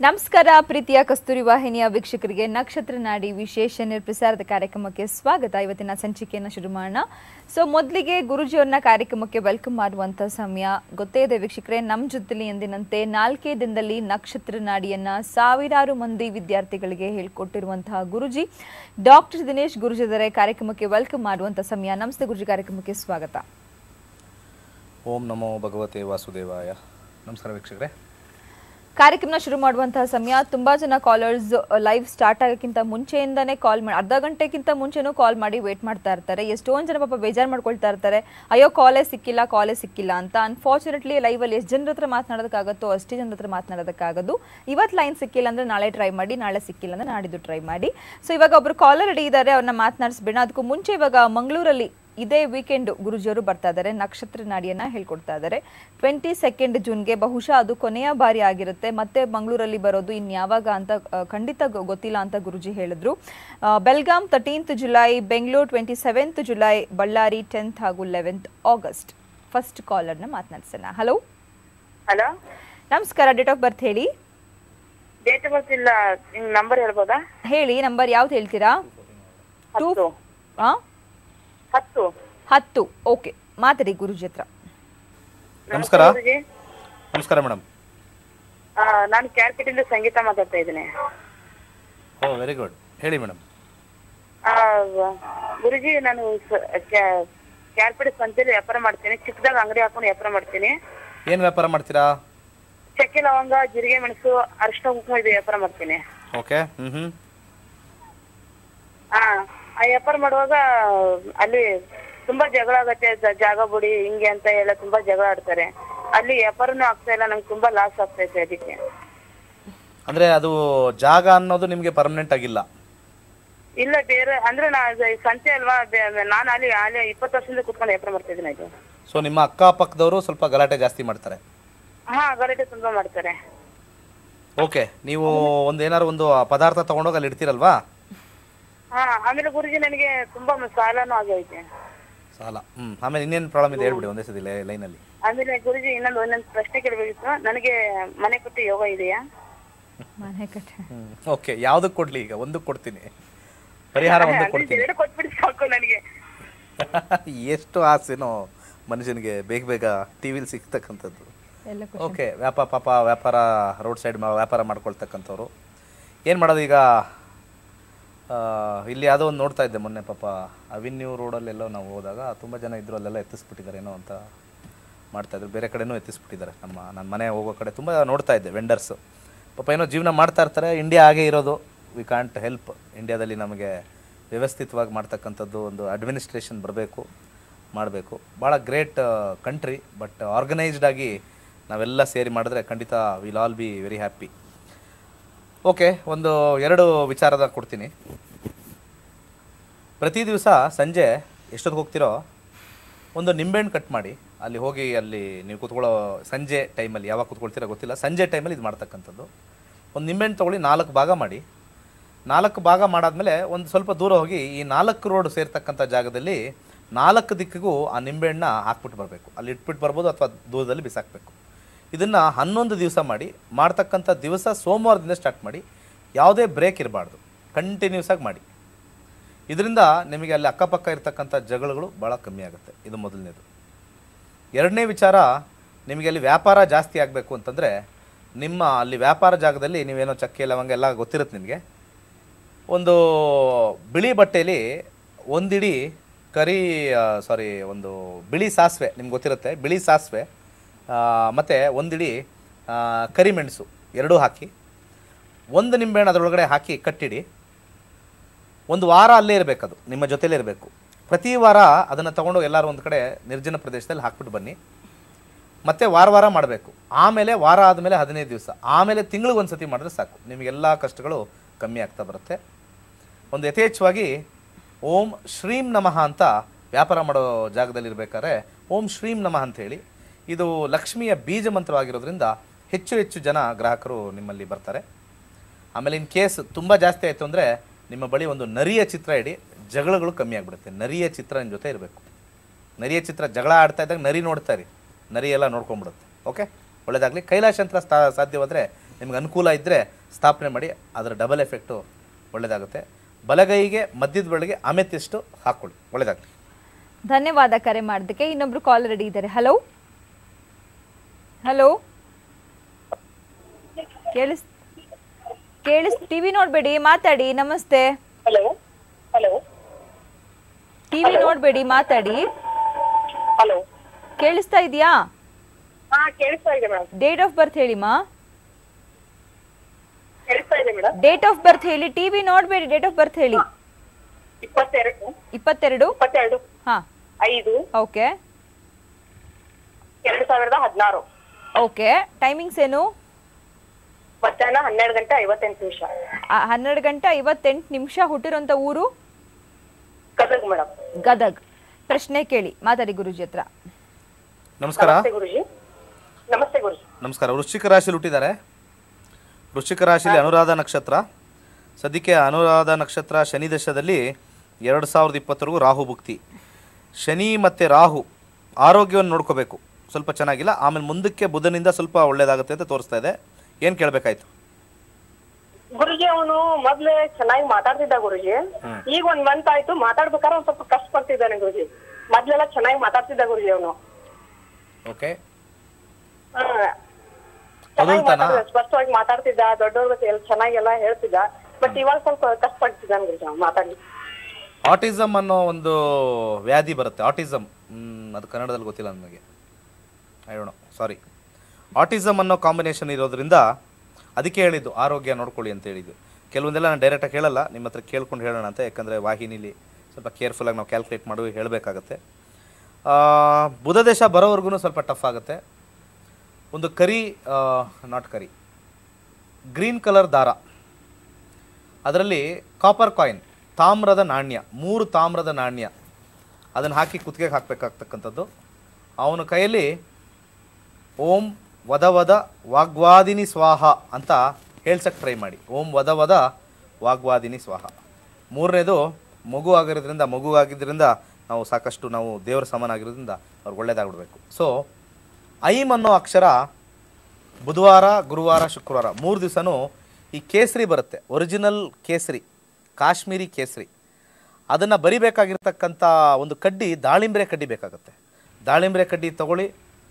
ನಮಸ್ಕಾರ ಪ್ರೀತಿಯ ಕಸ್ತೂರಿ ವಾಹಿನಿಯ ವೀಕ್ಷಕರಿಗೆ ನಕ್ಷತ್ರ ನಾಡಿ ವಿಶೇಷ ನಿರ್ಪ್ರಸಾರದ ಕಾರ್ಯಕ್ರಮಕ್ಕೆ ಸ್ವಾಗತ ಇವತ್ತಿನ ಸಂಚಿಕೆಯನ್ನು ಶುರು ಮಾಡೋಣ ಸೊ ಮೊದಲಿಗೆ ಗುರುಜಿಯವ್ರನ್ನ ಕಾರ್ಯಕ್ರಮಕ್ಕೆ ವೆಲ್ಕಮ್ ಮಾಡುವಂಥ ಸಮಯ ಗೊತ್ತೇ ಇದೆ ವೀಕ್ಷಕರೇ ನಮ್ಮ ಜೊತೆಲಿ ಎಂದಿನಂತೆ ನಾಲ್ಕೇ ದಿನದಲ್ಲಿ ನಕ್ಷತ್ರ ನಾಡಿಯನ್ನ ಸಾವಿರಾರು ಮಂದಿ ವಿದ್ಯಾರ್ಥಿಗಳಿಗೆ ಹೇಳ್ಕೊಟ್ಟಿರುವಂತಹ ಗುರುಜಿ ಡಾಕ್ಟರ್ ದಿನೇಶ್ ಗುರುಜಿದರೆ ಕಾರ್ಯಕ್ರಮಕ್ಕೆ ವೆಲ್ಕಮ್ ಮಾಡುವಂಥ ಸಮಯ ನಮಸ್ತೆ ಗುರುಜಿ ಕಾರ್ಯಕ್ರಮಕ್ಕೆ ಸ್ವಾಗತ ಓಂ ನಮೋ ಭಗವತೆ ವಾಸುದೇವಾಯ ನಮಸ್ಕಾರ ವೀಕ್ಷಕರೇ ಕಾರ್ಯಕ್ರಮ ಶುರು ಮಾಡುವಂತಹ ಸಮಯ ತುಂಬಾ ಜನ ಕಾಲರ್ಸ್ ಲೈವ್ ಸ್ಟಾರ್ಟ್ ಆಗೋಕ್ಕಿಂತ ಮುಂಚೆಯಿಂದಾನೇ ಕಾಲ್ ಮಾಡಿ ಅರ್ಧ ಗಂಟೆಗಿಂತ ಮುಂಚೆನೂ ಕಾಲ್ ಮಾಡಿ ವೇಟ್ ಮಾಡ್ತಾ ಇರ್ತಾರೆ ಎಷ್ಟೊಂದು ಜನ ಪಾಪ ಬೇಜಾರು ಮಾಡ್ಕೊಳ್ತಾ ಇರ್ತಾರೆ ಅಯ್ಯೋ ಕಾಲೇ ಸಿಕ್ಕಿಲ್ಲ ಕಾಲೇ ಸಿಕ್ಕಿಲ್ಲ ಅಂತ ಅನ್ಫಾರ್ಚುನೇಟ್ಲಿ ಲೈವಲ್ಲಿ ಎಷ್ಟು ಜನರ ಹತ್ರ ಮಾತನಾಡೋದಕ್ಕಾಗತ್ತೋ ಅಷ್ಟೇ ಜನರ ಹತ್ರ ಮಾತನಾಡೋದಕ್ಕಾಗೋದು ಇವತ್ತು ಲೈನ್ ಸಿಕ್ಕಿಲ್ಲ ಅಂದ್ರೆ ನಾಳೆ ಟ್ರೈ ಮಾಡಿ ನಾಳೆ ಸಿಕ್ಕಿಲ್ಲ ಅಂದ್ರೆ ನಾಡಿದ್ದು ಟ್ರೈ ಮಾಡಿ ಸೊ ಇವಾಗ ಒಬ್ರು ಕಾಲರ್ ರೆಡಿ ಇದ್ದಾರೆ ಅವ್ರನ್ನ ಮಾತನಾಡಿಸ್ಬೇಡ ಅದಕ್ಕೂ ಮುಂಚೆ ಇವಾಗ ಮಂಗಳೂರಲ್ಲಿ ಇದೇ ವೀಕೆಂಡ್ ಗುರುಜಿಯವರು ಬರ್ತಾ ಇದ್ದಾರೆ ನಕ್ಷತ್ರ ನಾಡಿಯನ್ನ ಹೇಳ್ಕೊಡ್ತಾ ಇದ್ದಾರೆ ಟ್ವೆಂಟಿ ಸೆಕೆಂಡ್ ಜೂನ್ಗೆ ಬಹುಶಃ ಅದು ಕೊನೆಯ ಬಾರಿ ಆಗಿರುತ್ತೆ ಮತ್ತೆ ಮಂಗಳೂರಲ್ಲಿ ಬರೋದು ಇನ್ಯಾವಾಗ ಅಂತ ಆ, ಖಂಡಿತ ಗೊ- ಗೊತ್ತಿಲ್ಲ ಅಂತ ಗುರುಜಿ ಹೇಳಿದ್ರು ಆ, Belgaum thirteenth July Bengaluru twenty seventh July Ballari tenth ಹಾಗೂ ಲೆವೆಂತ್ ಆಗಸ್ಟ್ ಫಸ್ಟ್ ಕಾಲರ್ನ ಮಾತನಾಡ್ಸೋಣ ಹಲೋ ಹಲೋ ನಮಸ್ಕಾರ ಡೇಟ್ ಆಫ್ ಬರ್ತ್ ಹೇಳಿ ಡೇಟ್ ಆಫ್ ಬರ್ತ್ ಇಲ್ಲ ನಿಮ್ ನಂಬರ್ ಹೇಳ್ಬೋದಾ ಹೇಳಿ ನಂಬರ್ ಯಾವ್ದು ಹೇಳ್ತೀರಾ ಟೂ ಹತ್ತು ಆ ಹತ್ತು ಹತ್ತು ಓಕೆ ಮಾತಾಡಿ ಗುರುಜಿ ಹತ್ರ ನಮಸ್ಕಾರ. ಗುರೂಜಿ. ನಮಸ್ಕಾರ ಮೇಡಮ್ ಆ, ನಾನು ಕ್ಯಾರ್ಕೆಟಿಂದ ಸಂಗೀತ ಮಾತಾಡ್ತಾ ಇದ್ದೀನಿ ಓ ವೆರಿ ಗುಡ್ ಹೇಳಿ ಮೇಡಮ್ ಆ, ಗುರುಜಿ ನಾನು ಕ್ಯಾರ್ಪೆಟ್ ಸಂತೆಲಿ ವ್ಯಾಪಾರ ಮಾಡ್ತೀನಿ ಚಿಕ್ಕದಾಗ ಅಂಗಡಿ ಹಾಕೊಂಡು ವ್ಯಾಪಾರ ಮಾಡ್ತೀನಿ ಏನು ವ್ಯಾಪಾರ ಮಾಡ್ತೀರಾ ಚಕ್ಕೆ ಲವಂಗ ಜೀರಿಗೆ ಮೆಣಸು ಅರಿಶಿನ ಕುಂಕುಮ ಇದು ವ್ಯಾಪಾರ ಮಾಡ್ತೀನಿ ಓಕೆ ಹ್ಞೂ ಹ್ಞೂ ಆ ಆ ವ್ಯಾಪಾರ ಮಾಡುವಾಗ ಅಲ್ಲಿ ತುಂಬಾ ಜಗಳ ಆಗತ್ತೆ ಜ- ಜಾಗ ಬಿಡಿ ಹಿಂಗೆ ಅಂತ ಎಲ್ಲ ತುಂಬಾ ಜಗಳ ಆಡ್ತಾರೆ ಅಲ್ಲಿ ವ್ಯಾಪಾರನೂ ಆಗ್ತಾ ಇಲ್ಲ ನಂಗೆ ತುಂಬಾ ಲಾಸ್ ಆಗ್ತೈತೆ ಅದಕ್ಕೆ ಅಂದರೆ ಅದು ಜಾಗ ಅನ್ನೋದು ನಿಮಗೆ ಪರ್ಮನೆಂಟ್ ಆಗಿಲ್ಲ ಇಲ್ಲ ಬೇರೆ ಅಂದ್ರೆ ನಾ ಅದು ಸಂತೆ ಅಲ್ವಾ ಬೆ- ನಾನು ಅಲ್ಲಿ ಅಲ್ಲಿ ಇಪ್ಪತ್ತು ವರ್ಷದಿಂದ ಕುತ್ಕೊಂಡು ವ್ಯಾಪಾರ ಮಾಡ್ತಾ ಇದ್ದೀನಿ ಇದು ಸೊ ನಿಮ್ಮ ಅಕ್ಕಪಕ್ಕದವರು ಸ್ವಲ್ಪ ಗಲಾಟೆ ಜಾಸ್ತಿ ಮಾಡ್ತಾರೆ ಹಾ ಗಲಾಟೆ ತುಂಬಾ ಮಾಡ್ತಾರೆ ಓಕೆ ನೀವು ಒಂದು ಏನಾದ್ರು ಒಂದು ಪದಾರ್ಥ ತೊಗೊಂಡೋಗಿ ಅಲ್ಲಿ ಇಡ್ತೀರಲ್ವಾ ಹಾ ಆಮೇಲೆ ಗುರುಜಿ ನನಗೆ ತುಂಬಾ ಸಾಲನೂ ಆಗೈತೆ ಸಾಲ ಹ್ಞೂ ಆಮೇಲೆ ಇನ್ನೇನು ಪ್ರಾಬ್ಲಮ್ ಇದೆ ಹೇಳ್ಬಿಡಿ ಒಂದೇ ಸತಿ ಲೈನಲ್ಲಿ ಆಮೇಲೆ ಗುರುಜಿ ಇನ್ನೊಂದು ಒಂದೊಂದು ಪ್ರಶ್ನೆ ಕೇಳಬೇಕಿತ್ತು ನನಗೆ ಮನೆ ಕೊಟ್ಟು ಯೋಗ ಇದೆಯಾ ಮನೆ ಕಟ್ಟ ಹ್ಞೂ ಓಕೆ ಯಾವುದಕ್ಕೆ ಕೊಡಲಿ ಈಗ ಒಂದಕ್ಕೆ ಕೊಡ್ತೀನಿ ಪರಿಹಾರ ಒಂದಕ್ಕೆ ಅಂದ್ರೆ ಕೊಡ್ತೀನಿ ಎರಡು ಕೊಟ್ಬಿಡಿ ಸಾಕು ನನಗೆ ಎಷ್ಟು ಆಸೆನೋ ಮನುಷ್ಯನಿಗೆ ಬೇಗ ಬೇಗ ಟಿ ವಿಲಿ ಸಿಗ್ತಕ್ಕಂಥದ್ದು ಎಲ್ಲ ಓಕೆ ವ್ಯಾಪಾರ ಪಾಪ ವ್ಯಾಪಾರ ರೋಡ್ ಸೈಡ್ ವ್ಯಾಪಾರ ಮಾಡ್ಕೊಳ್ತಕ್ಕಂಥವ್ರು ಏನು ಮಾಡೋದು ಈಗ ಆ, ಇಲ್ಲಿ ಯಾವುದೋ ಒಂದು ನೋಡ್ತಾ ಇದ್ದೆ ಮೊನ್ನೆ ಪಾಪ ಅವಿನ್ಯೂ ರೋಡಲ್ಲೆಲ್ಲೋ ನಾವು ಹೋದಾಗ ತುಂಬ ಜನ ಇದ್ರು ಅಲ್ಲೆಲ್ಲ ಎತ್ತಿಸ್ಬಿಟ್ಟಿದ್ದಾರೆ ಏನೋ ಅಂತ ಮಾಡ್ತಾಯಿದ್ರು ಬೇರೆ ಕಡೆನೂ ಎತ್ತಿಸ್ಬಿಟ್ಟಿದ್ದಾರೆ ನಮ್ಮ ನನ್ನ ಮನೆ ಹೋಗೋ ಕಡೆ ತುಂಬ ನೋಡ್ತಾ ಇದ್ದೆ ವೆಂಡರ್ಸು ಪಾಪ ಏನೋ ಜೀವನ ಮಾಡ್ತಾ ಇರ್ತಾರೆ ಇಂಡಿಯಾ ಹಾಗೆ ಇರೋದು ವಿ ಕಾಂಟ್ ಹೆಲ್ಪ್ ಇಂಡಿಯಾದಲ್ಲಿ ನಮಗೆ ವ್ಯವಸ್ಥಿತವಾಗಿ ಮಾಡ್ತಕ್ಕಂಥದ್ದು ಒಂದು ಅಡ್ಮಿನಿಸ್ಟ್ರೇಷನ್ ಬರಬೇಕು ಮಾಡಬೇಕು ಭಾಳ ಗ್ರೇಟ್ ಕಂಟ್ರಿ ಬಟ್ ಆರ್ಗನೈಸ್ಡ್ ಆಗಿ ನಾವೆಲ್ಲ ಸೇರಿ ಮಾಡಿದ್ರೆ ಖಂಡಿತ will all be very happy okay ಒಂದು ಎರಡು ವಿಚಾರದ ಕೊಡ್ತೀನಿ ಪ್ರತಿ ದಿವಸ ಸಂಜೆ ಎಷ್ಟೊತ್ತಿಗೆ ಹೋಗ್ತಿರೋ ಒಂದು ನಿಂಬೆಹಣ್ಣು ಕಟ್ ಮಾಡಿ ಅಲ್ಲಿ ಹೋಗಿ ಅಲ್ಲಿ ನೀವು ಕೂತ್ಕೊಳ್ಳೋ ಸಂಜೆ ಟೈಮಲ್ಲಿ ಯಾವಾಗ ಕೂತ್ಕೊಳ್ತೀರೋ ಗೊತ್ತಿಲ್ಲ ಸಂಜೆ ಟೈಮಲ್ಲಿ ಇದು ಮಾಡ್ತಕ್ಕಂಥದ್ದು ಒಂದು ನಿಂಬೆಹಣ್ಣು ತೊಗೊಳ್ಳಿ ನಾಲ್ಕು ಭಾಗ ಮಾಡಿ ನಾಲ್ಕು ಭಾಗ ಮಾಡಾದ್ಮೇಲೆ ಒಂದು ಸ್ವಲ್ಪ ದೂರ ಹೋಗಿ ಈ ನಾಲ್ಕು ರೋಡ್ ಸೇರ್ತಕ್ಕಂಥ ಜಾಗದಲ್ಲಿ ನಾಲ್ಕು ದಿಕ್ಕಿಗೂ ಆ ನಿಂಬೆಹಣ್ಣ ಹಾಕ್ಬಿಟ್ಟು ಬರಬೇಕು ಅಲ್ಲಿ ಇಟ್ಬಿಟ್ಟು ಬರ್ಬೋದು ಅಥವಾ ದೂರದಲ್ಲಿ ಬಿಸಾಕಬೇಕು ಇದನ್ನು ಹನ್ನೊಂದು ದಿವಸ ಮಾಡಿ ಮಾಡ್ತಕ್ಕಂಥ ದಿವಸ ಸೋಮವಾರದಿಂದ ಸ್ಟಾರ್ಟ್ ಮಾಡಿ ಯಾವುದೇ ಬ್ರೇಕ್ ಇರಬಾರ್ದು ಕಂಟಿನ್ಯೂಸ್ ಆಗಿ ಮಾಡಿ ಇದರಿಂದ ನಿಮಗೆ ಅಲ್ಲಿ ಅಕ್ಕಪಕ್ಕ ಇರ್ತಕ್ಕಂಥ ಜಗಳಗಳು ಭಾಳ ಕಮ್ಮಿ ಆಗುತ್ತೆ ಇದು ಮೊದಲನೇದು ಎರಡನೇ ವಿಚಾರ ನಿಮಗೆ ಅಲ್ಲಿ ವ್ಯಾಪಾರ ಜಾಸ್ತಿ ಆಗಬೇಕು ಅಂತಂದರೆ ನಿಮ್ಮ ಅಲ್ಲಿ ವ್ಯಾಪಾರ ಜಾಗದಲ್ಲಿ ನೀವೇನೋ ಚಕ್ಕೆ ಲವಂಗ ಎಲ್ಲ ಗೊತ್ತಿರುತ್ತೆ ನಿಮಗೆ ಒಂದು ಬಿಳಿ ಬಟ್ಟೆಯಲ್ಲಿ ಒಂದಿಡಿ ಕರಿ ಸಾರಿ ಒಂದು ಬಿಳಿ ಸಾಸಿವೆ ನಿಮ್ಗೆ ಗೊತ್ತಿರುತ್ತೆ ಬಿಳಿ ಸಾಸಿವೆ ಮತ್ತು ಒಂದಿಡಿ ಆ, ಕರಿಮೆಣಸು ಎರಡೂ ಹಾಕಿ ಒಂದು ನಿಂಬೆಹಣ್ಣು ಅದರೊಳಗಡೆ ಹಾಕಿ ಕಟ್ಟಿಡಿ ಒಂದು ವಾರ ಅಲ್ಲೇ ಇರಬೇಕದು ನಿಮ್ಮ ಜೊತೆಲೇ ಇರಬೇಕು ಪ್ರತಿ ವಾರ ಅದನ್ನು ತಗೊಂಡು ಎಲ್ಲರೂ ಒಂದು ಕಡೆ ನಿರ್ಜನ ಪ್ರದೇಶದಲ್ಲಿ ಹಾಕ್ಬಿಟ್ಟು ಬನ್ನಿ ಮತ್ತೆ ವಾರ ವಾರ ಮಾಡಬೇಕು ಆಮೇಲೆ ವಾರ ಆದಮೇಲೆ ಹದಿನೈದು ದಿವಸ ಆಮೇಲೆ ತಿಂಗಳಿಗೆ ಒಂದು ಸತಿ ಮಾಡಿದ್ರೆ ಸಾಕು ನಿಮಗೆಲ್ಲ ಕಷ್ಟಗಳು ಕಮ್ಮಿ ಆಗ್ತಾ ಬರುತ್ತೆ ಒಂದು ಯಥೇಚ್ಛವಾಗಿ ಓಂ ಶ್ರೀಂ ನಮಃ ಅಂತ ವ್ಯಾಪಾರ ಮಾಡೋ ಜಾಗದಲ್ಲಿ ಇರಬೇಕಾದ್ರೆ ಓಂ ಶ್ರೀಂ ನಮಃ ಅಂತ ಹೇಳಿ ಇದು ಲಕ್ಷ್ಮಿಯ ಬೀಜ ಮಂತ್ರವಾಗಿರೋದ್ರಿಂದ ಹೆಚ್ಚು ಹೆಚ್ಚು ಜನ ಗ್ರಾಹಕರು ನಿಮ್ಮಲ್ಲಿ ಬರ್ತಾರೆ ಆಮೇಲೆ ಇನ್ ಕೇಸ್ ತುಂಬ ಜಾಸ್ತಿ ಆಯಿತು ಅಂದರೆ ನಿಮ್ಮ ಬಳಿ ಒಂದು ನರಿಯ ಚಿತ್ರ ಇಡಿ ಜಗಳಗಳು ಕಮ್ಮಿ ಆಗಿಬಿಡುತ್ತೆ ನರಿಯ ಚಿತ್ರ ನಿಮ್ಮ ಜೊತೆ ಇರಬೇಕು ನರಿಯ ಚಿತ್ರ ಜಗಳ ಆಡ್ತಾ ಇದ್ದಾಗ ನರಿ ನೋಡ್ತಾ ಇರಿ ನರಿ ಎಲ್ಲ ನೋಡ್ಕೊಂಡ್ಬಿಡುತ್ತೆ ಓಕೆ ಒಳ್ಳೇದಾಗಲಿ ಕೈಲಾಶ ಯಂತ್ರ ಸ್ಥಾ ಸಾಧ್ಯವಾದರೆ ನಿಮ್ಗೆ ಅನುಕೂಲ ಇದ್ದರೆ ಸ್ಥಾಪನೆ ಮಾಡಿ ಅದರ ಡಬಲ್ ಎಫೆಕ್ಟು ಒಳ್ಳೆಯದಾಗುತ್ತೆ ಬಲಗೈಗೆ ಮಧ್ಯದ ಬೆಳಗ್ಗೆ ಅಮೆತಿಷ್ಟು ಹಾಕ್ಕೊಳ್ಳಿ ಒಳ್ಳೆಯದಾಗಲಿ ಧನ್ಯವಾದ ಕರೆ ಮಾಡೋದಕ್ಕೆ ಇನ್ನೊಬ್ರು ಕಾಲ್ ರೆಡಿ ಇದ್ದಾರೆ ಹಲೋ ಹಲೋ ಕೇಳಿಸ್ ಕೇಳಿಸ್ ಟಿವಿ ನೋಡ್ಬೇಡಿ ಮಾತಾಡಿ ನಮಸ್ತೆ ಹಲೋ ಹಲೋ ಟಿವಿ ನೋಡ್ಬೇಡಿ ಮಾತಾಡಿ ಹಲೋ ಕೇಳಿಸ್ತಾ ಇದೆಯಾ ಹಾ ಕೇಳಿಸ್ತಾ ಇದೆ ಮೇಡಮ್ ಡೇಟ್ ಆಫ್ ಬರ್ತ್ ಹೇಳಿಮಾ ಕೇಳಿಸ್ತಾ ಇದೆ ಮೇಡಮ್ ಡೇಟ್ ಆಫ್ ಬರ್ತ್ ಹೇಳಿ ಟಿವಿ ನೋಡ್ಬೇಡಿ ಡೇಟ್ ಆಫ್ ಬರ್ತ್ ಹೇಳಿ ಇಪ್ಪತ್ತೆರಡು ಇಪ್ಪತ್ತೆರಡು ಇಪ್ಪತ್ತೆರಡು ಹಾ ಐದು ಓಕೆ ಎರಡು ಸಾವಿರದ ಹದಿನಾರು ಓಕೆ ಟೈಮಿಂಗ್ಸ್ ಏನು ಮಧ್ಯಾಹ್ನ ಹನ್ನೆರಡು ಗಂಟೆ ಐವತ್ತೆಂಟು ನಿಮಿಷ ಆ, ಹನ್ನೆರಡು ಗಂಟೆ ಐವತ್ತೆಂಟು ನಿಮಿಷ ಹುಟ್ಟಿರೋಂಥ ಊರು ಗದಗ್ ಮೇಡಮ್ ಗದಗ್ ಪ್ರಶ್ನೆ ಕೇಳಿ ಮಾತಾಡಿ ಗುರುಜಿ ಹತ್ರ ನಮಸ್ಕಾರ ನಮಸ್ತೆ ಗುರುಜಿ ನಮಸ್ತೆ ಗುರುಜಿ ನಮಸ್ಕಾರ ವೃಶ್ಚಿಕ ರಾಶಿಯಲ್ಲಿ ಹುಟ್ಟಿದ್ದಾರೆ ವೃಶ್ಚಿಕ ರಾಶಿಯಲ್ಲಿ ಅನುರಾಧ ನಕ್ಷತ್ರ ಸದ್ಯಕ್ಕೆ ಅನುರಾಧ ನಕ್ಷತ್ರ ಶನಿ ದಶದಲ್ಲಿ ಎರಡು ಸಾವಿರದ ಇಪ್ಪತ್ತರೆಗೂ ರಾಹು ಭುಕ್ತಿ ಶನಿ ಮತ್ತು ರಾಹು ಆರೋಗ್ಯವನ್ನು ನೋಡ್ಕೋಬೇಕು ಸ್ವಲ್ಪ ಚೆನ್ನಾಗಿಲ್ಲ ಆಮೇಲೆ ಮುಂದಕ್ಕೆ ಬುಧನಿಂದ ಸ್ವಲ್ಪ ಒಳ್ಳೇದಾಗುತ್ತೆ ಅಂತ ತೋರಿಸ್ತಾ ಇದೆ ಏನು ಕೇಳಬೇಕಾಯ್ತು ಗುರುಜಿ ಅವನು ಮೊದ್ಲೇ ಚೆನ್ನಾಗಿ ಮಾತಾಡ್ತಿದ್ದ ಗುರುಜಿ ಈಗ ಒಂದ್ ಮಂತ್ ಆಯ್ತು ಮಾತಾಡ್ಬೇಕಾದ್ರೆ ಒಂದ್ ಸ್ವಲ್ಪ ಕಷ್ಟ ಪಡ್ತಿದ್ದಾನೆ ಗುರುಜಿ ಮೊದ್ಲೆಲ್ಲ ಚೆನ್ನಾಗಿ ಮಾತಾಡ್ತಿದ್ದ ಗುರುಜಿ ಅವನು ಓಕೆ ಚೆನ್ನಾಗಿ ತೊದಲ್ತಾನಾ? ಮಾತಾಡ್ತಿದ್ದ, ಸ್ಪಷ್ಟವಾಗಿ ಮಾತಾಡ್ತಿದ್ದ ದೊಡ್ಡವ್ರ ಚೆನ್ನಾಗಿ ಎಲ್ಲ ಹೇಳ್ತಿದ್ದ ಬಟ್ ಇವಾಗ ಸ್ವಲ್ಪ ಕಷ್ಟ ಪಡ್ತಿದ್ದಾನೆ ಗುರುಜಿ ಅವ್ನು ಮಾತಾಡಿ ಆಟಿಸಮ್ ಅನ್ನೋ ಒಂದು ವ್ಯಾಧಿ ಬರುತ್ತೆ ಆಟಿಸಮ್ ಅದು ಕನ್ನಡದಲ್ಲಿ ಗೊತ್ತಿಲ್ಲ ನನಗೆ ಐ ಡೋಂಟ್ ಸಾರಿ ಆಟಿಸಮ್ ಅನ್ನೋ ಕಾಂಬಿನೇಷನ್ ಇರೋದ್ರಿಂದ ಅದಕ್ಕೆ ಹೇಳಿದ್ದು ಆರೋಗ್ಯ ನೋಡ್ಕೊಳ್ಳಿ ಅಂತ ಹೇಳಿದ್ದು ಕೆಲವೊಂದೆಲ್ಲ ನಾನು ಡೈರೆಕ್ಟಾಗಿ ಹೇಳಲ್ಲ ನಿಮ್ಮ ಹತ್ರ ಕೇಳ್ಕೊಂಡು ಹೇಳೋಣ ಅಂತ ಯಾಕಂದರೆ ವಾಹಿನಿಲಿ ಸ್ವಲ್ಪ ಕೇರ್ಫುಲ್ಲಾಗಿ ನಾವು ಕ್ಯಾಲ್ಕುಲೇಟ್ ಮಾಡಿ ಹೇಳಬೇಕಾಗತ್ತೆ ಬುಧ ದೇಶ ಬರೋವರೆಗೂ ಸ್ವಲ್ಪ ಟಫ್ ಆಗುತ್ತೆ ಒಂದು ಕರಿ ನಾಟ್ ಕರಿ ಗ್ರೀನ್ ಕಲರ್ ದಾರ ಅದರಲ್ಲಿ ಕಾಪರ್ ಕಾಯಿನ್ ತಾಮ್ರದ ನಾಣ್ಯ ಮೂರು ತಾಮ್ರದ ನಾಣ್ಯ ಅದನ್ನು ಹಾಕಿ ಕುತ್ತಿಗೆಗೆ ಹಾಕಬೇಕಾಗ್ತಕ್ಕಂಥದ್ದು ಅವನ ಕೈಯಲ್ಲಿ ಓಂ ವದ ವದ ವಾಗ್ವಾದಿನಿ ಸ್ವಾಹ ಅಂತ ಹೇಳ್ಸಕ್ಕೆ ಟ್ರೈ ಮಾಡಿ ಓಂ ವದ ವದ ವಾಗ್ವಾದಿನಿ ಸ್ವಾಹ ಮೂರನೇದು ಮಗು ಆಗಿರೋದ್ರಿಂದ ಮಗು ಆಗಿದ್ದರಿಂದ ನಾವು ಸಾಕಷ್ಟು ನಾವು ದೇವರ ಸಮಾನ ಆಗಿರೋದ್ರಿಂದ ಅವ್ರಿಗೆ ಒಳ್ಳೇದಾಗ್ಬಿಡ್ಬೇಕು ಸೊ ಐಮ್ ಅನ್ನೋ ಅಕ್ಷರ ಬುಧವಾರ ಗುರುವಾರ ಶುಕ್ರವಾರ ಮೂರು ದಿವಸನೂ ಈ ಕೇಸರಿ ಬರುತ್ತೆ ಒರಿಜಿನಲ್ ಕೇಸರಿ ಕಾಶ್ಮೀರಿ ಕೇಸರಿ ಅದನ್ನು ಬರಿಬೇಕಾಗಿರ್ತಕ್ಕಂಥ ಒಂದು ಕಡ್ಡಿ ದಾಳಿಂಬ್ರೆ ಕಡ್ಡಿ ಬೇಕಾಗುತ್ತೆ ದಾಳಿಂಬ್ರೆ ಕಡ್ಡಿ ತಗೊಳ್ಳಿ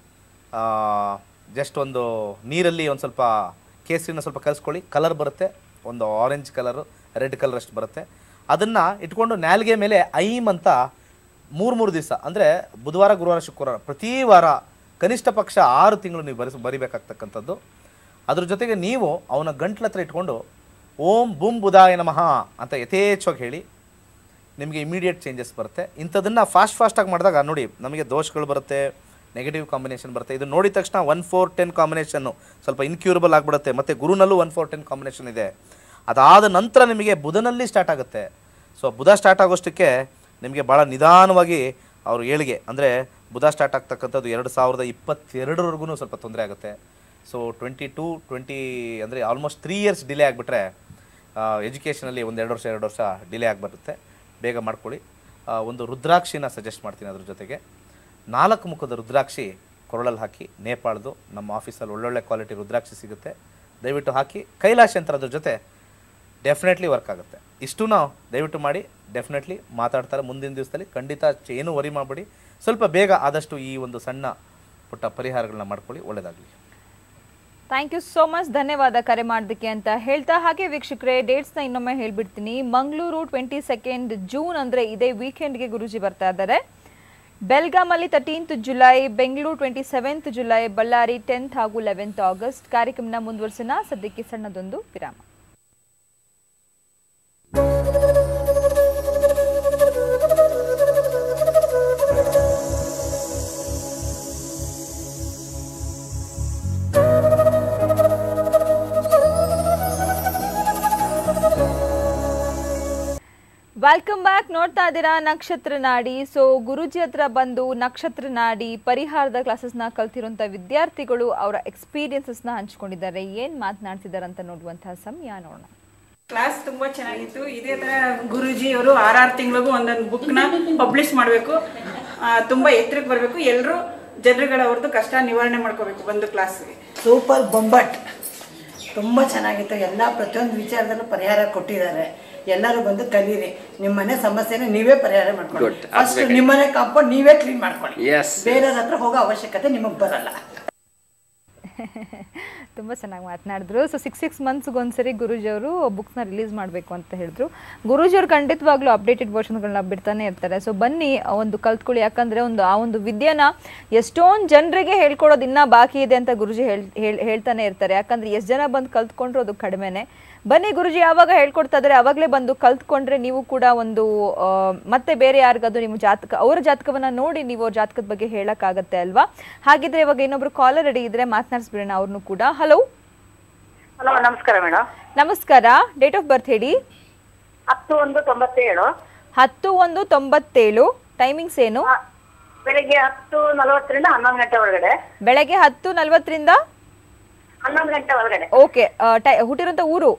ಜಸ್ಟ್ ಒಂದು ನೀರಲ್ಲಿ ಒಂದು ಸ್ವಲ್ಪ ಕೇಸರಿನ ಸ್ವಲ್ಪ ಕಲಿಸ್ಕೊಳ್ಳಿ ಕಲರ್ ಬರುತ್ತೆ ಒಂದು ಆರೆಂಜ್ ಕಲರು ರೆಡ್ ಕಲರ್ ಅಷ್ಟು ಬರುತ್ತೆ ಅದನ್ನು ಇಟ್ಕೊಂಡು ನಾಲ್ಗೆ ಮೇಲೆ ಐಮ್ ಅಂತ ಮೂರು ಮೂರು ದಿವಸ ಅಂದರೆ ಬುಧವಾರ ಗುರುವಾರ ಶುಕ್ರವಾರ ಪ್ರತಿ ವಾರ ಕನಿಷ್ಠ ಪಕ್ಷ ಆರು ತಿಂಗಳು ನೀವು ಬರೆಸ್ ಬರಿಬೇಕಾಗ್ತಕ್ಕಂಥದ್ದು ಅದ್ರ ಜೊತೆಗೆ ನೀವು ಅವನ ಗಂಟ್ಲ ಹತ್ರ ಇಟ್ಕೊಂಡು ಓಂ ಬುಂ ಬುಧಾಯ ನಮಃ ಅಂತ ಯಥೇಚ್ಛವಾಗಿ ಹೇಳಿ ನಿಮಗೆ ಇಮಿಡಿಯೇಟ್ ಚೇಂಜಸ್ ಬರುತ್ತೆ ಇಂಥದನ್ನು ಫಾಸ್ಟ್ ಫಾಸ್ಟಾಗಿ ಮಾಡಿದಾಗ ನೋಡಿ ನಮಗೆ ದೋಷಗಳು ಬರುತ್ತೆ ನೆಗೆಟಿವ್ ಕಾಂಬಿನೇಷನ್ ಬರುತ್ತೆ ಇದು ನೋಡಿದ ತಕ್ಷಣ ಒನ್ ಫೋರ್ ಟೆನ್ ಕಾಂಬಿನೇಷನ್ನು ಸ್ವಲ್ಪ ಇನ್ಕ್ಯೂರಬಲ್ ಆಗಿಬಿಡುತ್ತೆ ಮತ್ತು ಗುರುನಲ್ಲೂ ಒನ್ ಫೋರ್ ಟೆನ್ ಕಾಂಬಿನೇಷನ್ ಇದೆ ಅದಾದ ನಂತರ ನಿಮಗೆ ಬುಧನಲ್ಲಿ ಸ್ಟಾರ್ಟ್ ಆಗುತ್ತೆ ಸೊ ಬುಧ ಸ್ಟಾರ್ಟ್ ಆಗೋಷ್ಟಕ್ಕೆ ನಿಮಗೆ ಭಾಳ ನಿಧಾನವಾಗಿ ಅವ್ರ ಏಳಿಗೆ ಅಂದರೆ ಬುಧ ಸ್ಟಾರ್ಟ್ ಆಗ್ತಕ್ಕಂಥದ್ದು ಎರಡು ಸಾವಿರದ ಇಪ್ಪತ್ತೆರಡರವರೆಗೂ ಸ್ವಲ್ಪ ತೊಂದರೆ ಆಗುತ್ತೆ ಸೊ ಟ್ವೆಂಟಿ ಟು ಟ್ವೆಂಟಿ ಅಂದರೆ ಆಲ್ಮೋಸ್ಟ್ ತ್ರೀ ಇಯರ್ಸ್ ಡಿಲೇ ಆಗಿಬಿಟ್ರೆ ಎಜುಕೇಷನಲ್ಲಿ ಒಂದು ಎರಡು ವರ್ಷ ಎರಡು ವರ್ಷ ಡಿಲೇ ಆಗಿಬರುತ್ತೆ ಬೇಗ ಮಾಡ್ಕೊಳ್ಳಿ ಆ, ಒಂದು ರುದ್ರಾಕ್ಷಿನ ಸಜೆಸ್ಟ್ ಮಾಡ್ತೀನಿ ಅದ್ರ ಜೊತೆಗೆ ನಾಲ್ಕು ಮುಖದ ರುದ್ರಾಕ್ಷಿ ಕೊರಳಲ್ಲಿ ಹಾಕಿ ನೇಪಾಳದು ನಮ್ಮ ಆಫೀಸಲ್ಲಿ ಒಳ್ಳೊಳ್ಳೆ ಕ್ವಾಲಿಟಿ ರುದ್ರಾಕ್ಷಿ ಸಿಗುತ್ತೆ ದಯವಿಟ್ಟು ಹಾಕಿ ಕೈಲಾಶಿ ಅಂತ ಅದ್ರ ಜೊತೆ ಡೆಫಿನೆಟ್ಲಿ ವರ್ಕ್ ಆಗುತ್ತೆ ಇಷ್ಟು ನಾವು ದಯವಿಟ್ಟು ಮಾಡಿ ಡೆಫಿನೆಟ್ಲಿ ಮಾತಾಡ್ತಾರೆ ಮುಂದಿನ ದಿವಸದಲ್ಲಿ ಖಂಡಿತ ಚ- ಏನೂ ವರಿ ಮಾಡಬೇಡಿ ಸ್ವಲ್ಪ ಬೇಗ ಆದಷ್ಟು ಈ ಒಂದು ಸಣ್ಣ ಪುಟ್ಟ ಪರಿಹಾರಗಳನ್ನ ಮಾಡ್ಕೊಳ್ಳಿ ಒಳ್ಳೆಯದಾಗಲಿ ಥ್ಯಾಂಕ್ ಯು ಸೋ ಮಚ್ ಧನ್ಯವಾದ ಕರೆ ಮಾಡೋದಕ್ಕೆ ಅಂತ ಹೇಳ್ತಾ ಹಾಗೆ ವೀಕ್ಷಕರೇ ಡೇಟ್ಸ್ನ ಇನ್ನೊಮ್ಮೆ ಹೇಳ್ಬಿಡ್ತೀನಿ ಮಂಗಳೂರು ಟ್ವೆಂಟಿ ಸೆಕೆಂಡ್ ಜೂನ್ ಅಂದರೆ ಇದೇ ವೀಕೆಂಡ್ಗೆ ಗುರುಜಿ ಬರ್ತಾ ಇದ್ದಾರೆ ಬೆಲ್ಗಾಮಲ್ಲಿ thirteenth July Bengaluru twenty seventh July Ballari tenth ಹಾಗೂ ಲೆವೆಂತ್ ಆಗಸ್ಟ್ ಕಾರ್ಯಕ್ರಮನ ಮುಂದುವರಿಸೋಣ ಸದ್ಯಕ್ಕೆ ಸಣ್ಣದೊಂದು ವಿರಾಮ ವೆಲ್ಕಮ್ ಬ್ಯಾಕ್ ನೋಡ್ತಾ ಇದ್ದೀರಾ ನಕ್ಷತ್ರ ನಾಡಿ ಸೊ ಗುರುಜಿ ಹತ್ರ ಬಂದು ನಕ್ಷತ್ರ ನಾಡಿ ಪರಿಹಾರದ ಕ್ಲಾಸಸ್ನ ಕಲ್ತಿರುವಂಥ ವಿದ್ಯಾರ್ಥಿಗಳು ಅವರ ಎಕ್ಸ್ಪೀರಿಯನ್ಸಸ್ನ ಹಂಚ್ಕೊಂಡಿದ್ದಾರೆ ಏನು ಮಾತನಾಡ್ತಿದ್ದಾರೆ ಅಂತ ನೋಡುವಂತಹ ಸಮಯ ನೋಡೋಣ ಕ್ಲಾಸ್ ತುಂಬಾ ಚೆನ್ನಾಗಿತ್ತು ಇದೇ ತರ ಗುರುಜಿ ಅವರು ಆರಾರು ತಿಂಗಳಿಗೂ ಒಂದೊಂದು ಬುಕ್ನ ಪಬ್ಲಿಷ್ ಮಾಡಬೇಕು ತುಂಬಾ ಎತ್ತರಕ್ಕೆ ಬರಬೇಕು ಎಲ್ಲರೂ ಜನರುಗಳ ಅವ್ರದ್ದು ಕಷ್ಟ ನಿವಾರಣೆ ಮಾಡ್ಕೋಬೇಕು ಬಂದು ಕ್ಲಾಸ್ಗೆ ಸೂಪರ್ ಬೊಂಬಟ್ ತುಂಬ ಚೆನ್ನಾಗಿತ್ತು ಎಲ್ಲ ಪ್ರತಿಯೊಂದು ವಿಚಾರದಲ್ಲೂ ಪರಿಹಾರ ಕೊಟ್ಟಿದ್ದಾರೆ ಎಲ್ಲರೂ ಬಂದು ಕಲೀರಿ ನಿಮ್ಮ ಮನೆ ಸಮಸ್ಯೆನ ನೀವೇ ಪರಿಹಾರ ಮಾಡ್ಕೊಳ್ಳಿ Good. ಫಸ್ಟ್ ಆಗ್ಬೇಕು. ನಿಮ್ಮನೆ ಕಾಂಪೌಂಡ್ ನೀವೇ ಕ್ಲೀನ್ ಮಾಡ್ಕೊಳ್ಳಿ Yes. ಬೇರೆಯವ್ರ ಹತ್ರ ಹೋಗೋ ಅವಶ್ಯಕತೆ ನಿಮಗೆ ಬರಲ್ಲ ತುಂಬ ಚೆನ್ನಾಗಿ ಮಾತನಾಡಿದ್ರು ಸೊ ಸಿಕ್ಸ್ ಸಿಕ್ಸ್ ಮಂತ್ಸ್ಗೆ ಒಂದ್ಸರಿ ಗುರೂಜಿ ಅವರು ಬುಕ್ಸ್ನ ರಿಲೀಸ್ ಮಾಡಬೇಕು ಅಂತ ಹೇಳಿದ್ರು ಗುರೂಜಿ ಅವರು ಖಂಡಿತವಾಗ್ಲೂ ಅಪ್ಡೇಟೆಡ್ ವರ್ಷನ್ಗಳನ್ನ ಬಿಡ್ತಾನೆ ಇರ್ತಾರೆ ಸೊ ಬನ್ನಿ ಆ ಒಂದು ಕಲ್ತ್ಕೊಳ್ಳಿ ಯಾಕಂದ್ರೆ ಒಂದು ಆ ಒಂದು ವಿದ್ಯೆನ ಎಷ್ಟೊಂದು ಜನರಿಗೆ ಹೇಳ್ಕೊಡೋದು ಇನ್ನೂ ಬಾಕಿ ಇದೆ ಅಂತ ಗುರುಜಿ ಹೇಳ್ ಹೇಳ್- ಹೇಳ್ತಾನೆ ಇರ್ತಾರೆ ಯಾಕಂದ್ರೆ ಎಷ್ಟು ಜನ ಬಂದು ಕಲ್ತ್ಕೊಂಡ್ರು ಅದು ಕಡಿಮೆನೆ ಬನ್ನಿ ಗುರುಜಿ ಯಾವಾಗ ಹೇಳ್ಕೊಡ್ತಾ ಇದ್ದಾರೆ ಅವಾಗಲೇ ಬಂದು ಕಲ್ತ್ಕೊಂಡ್ರೆ ನೀವು ಕೂಡ ಒಂದು ಆ, ಮತ್ತೆ ಬೇರೆ ಯಾರಿಗಾದ್ರು ನಿಮ್ಮ ಜಾತಕ ಅವರ ಜಾತಕವನ್ನ ನೋಡಿ ನೀವು ಅವ್ರ ಜಾತಕದ ಬಗ್ಗೆ ಹೇಳಕ್ಕಾಗತ್ತೆ ಅಲ್ವಾ ಹಾಗಿದ್ರೆ ಇವಾಗ ಇನ್ನೊಬ್ರು ಕಾಲರ್ ರೆಡಿ ಇದ್ರೆ ಮಾತನಾಡಿಸ್ಬಿಡೋಣ ಅವ್ರನ್ನು ಕೂಡ ಹಲೋ ಹಲೋ ನಮಸ್ಕಾರ ಮೇಡಮ್ ನಮಸ್ಕಾರ ಡೇಟ್ ಆಫ್ ಬರ್ತ್ ಹೇಳಿ ಹತ್ತು ಒಂದು ತೊಂಬತ್ತೇಳು ಹತ್ತು ಒಂದು ತೊಂಬತ್ತೇಳು ಟೈಮಿಂಗ್ಸ್ ಏನು ಆ, ಬೆಳಿಗ್ಗೆ ಹತ್ತು ನಲವತ್ತರಿಂದ ಹನ್ನೊಂದು ಗಂಟೆ ಒಳಗಡೆ ಬೆಳಗ್ಗೆ ಹತ್ತು ನಲ್ವತ್ತರಿಂದ ಹನ್ನೊಂದು ಗಂಟೆ ಒಳಗಡೆ ಓಕೆ ಹುಟ್ಟಿರೋಂಥ ಊರು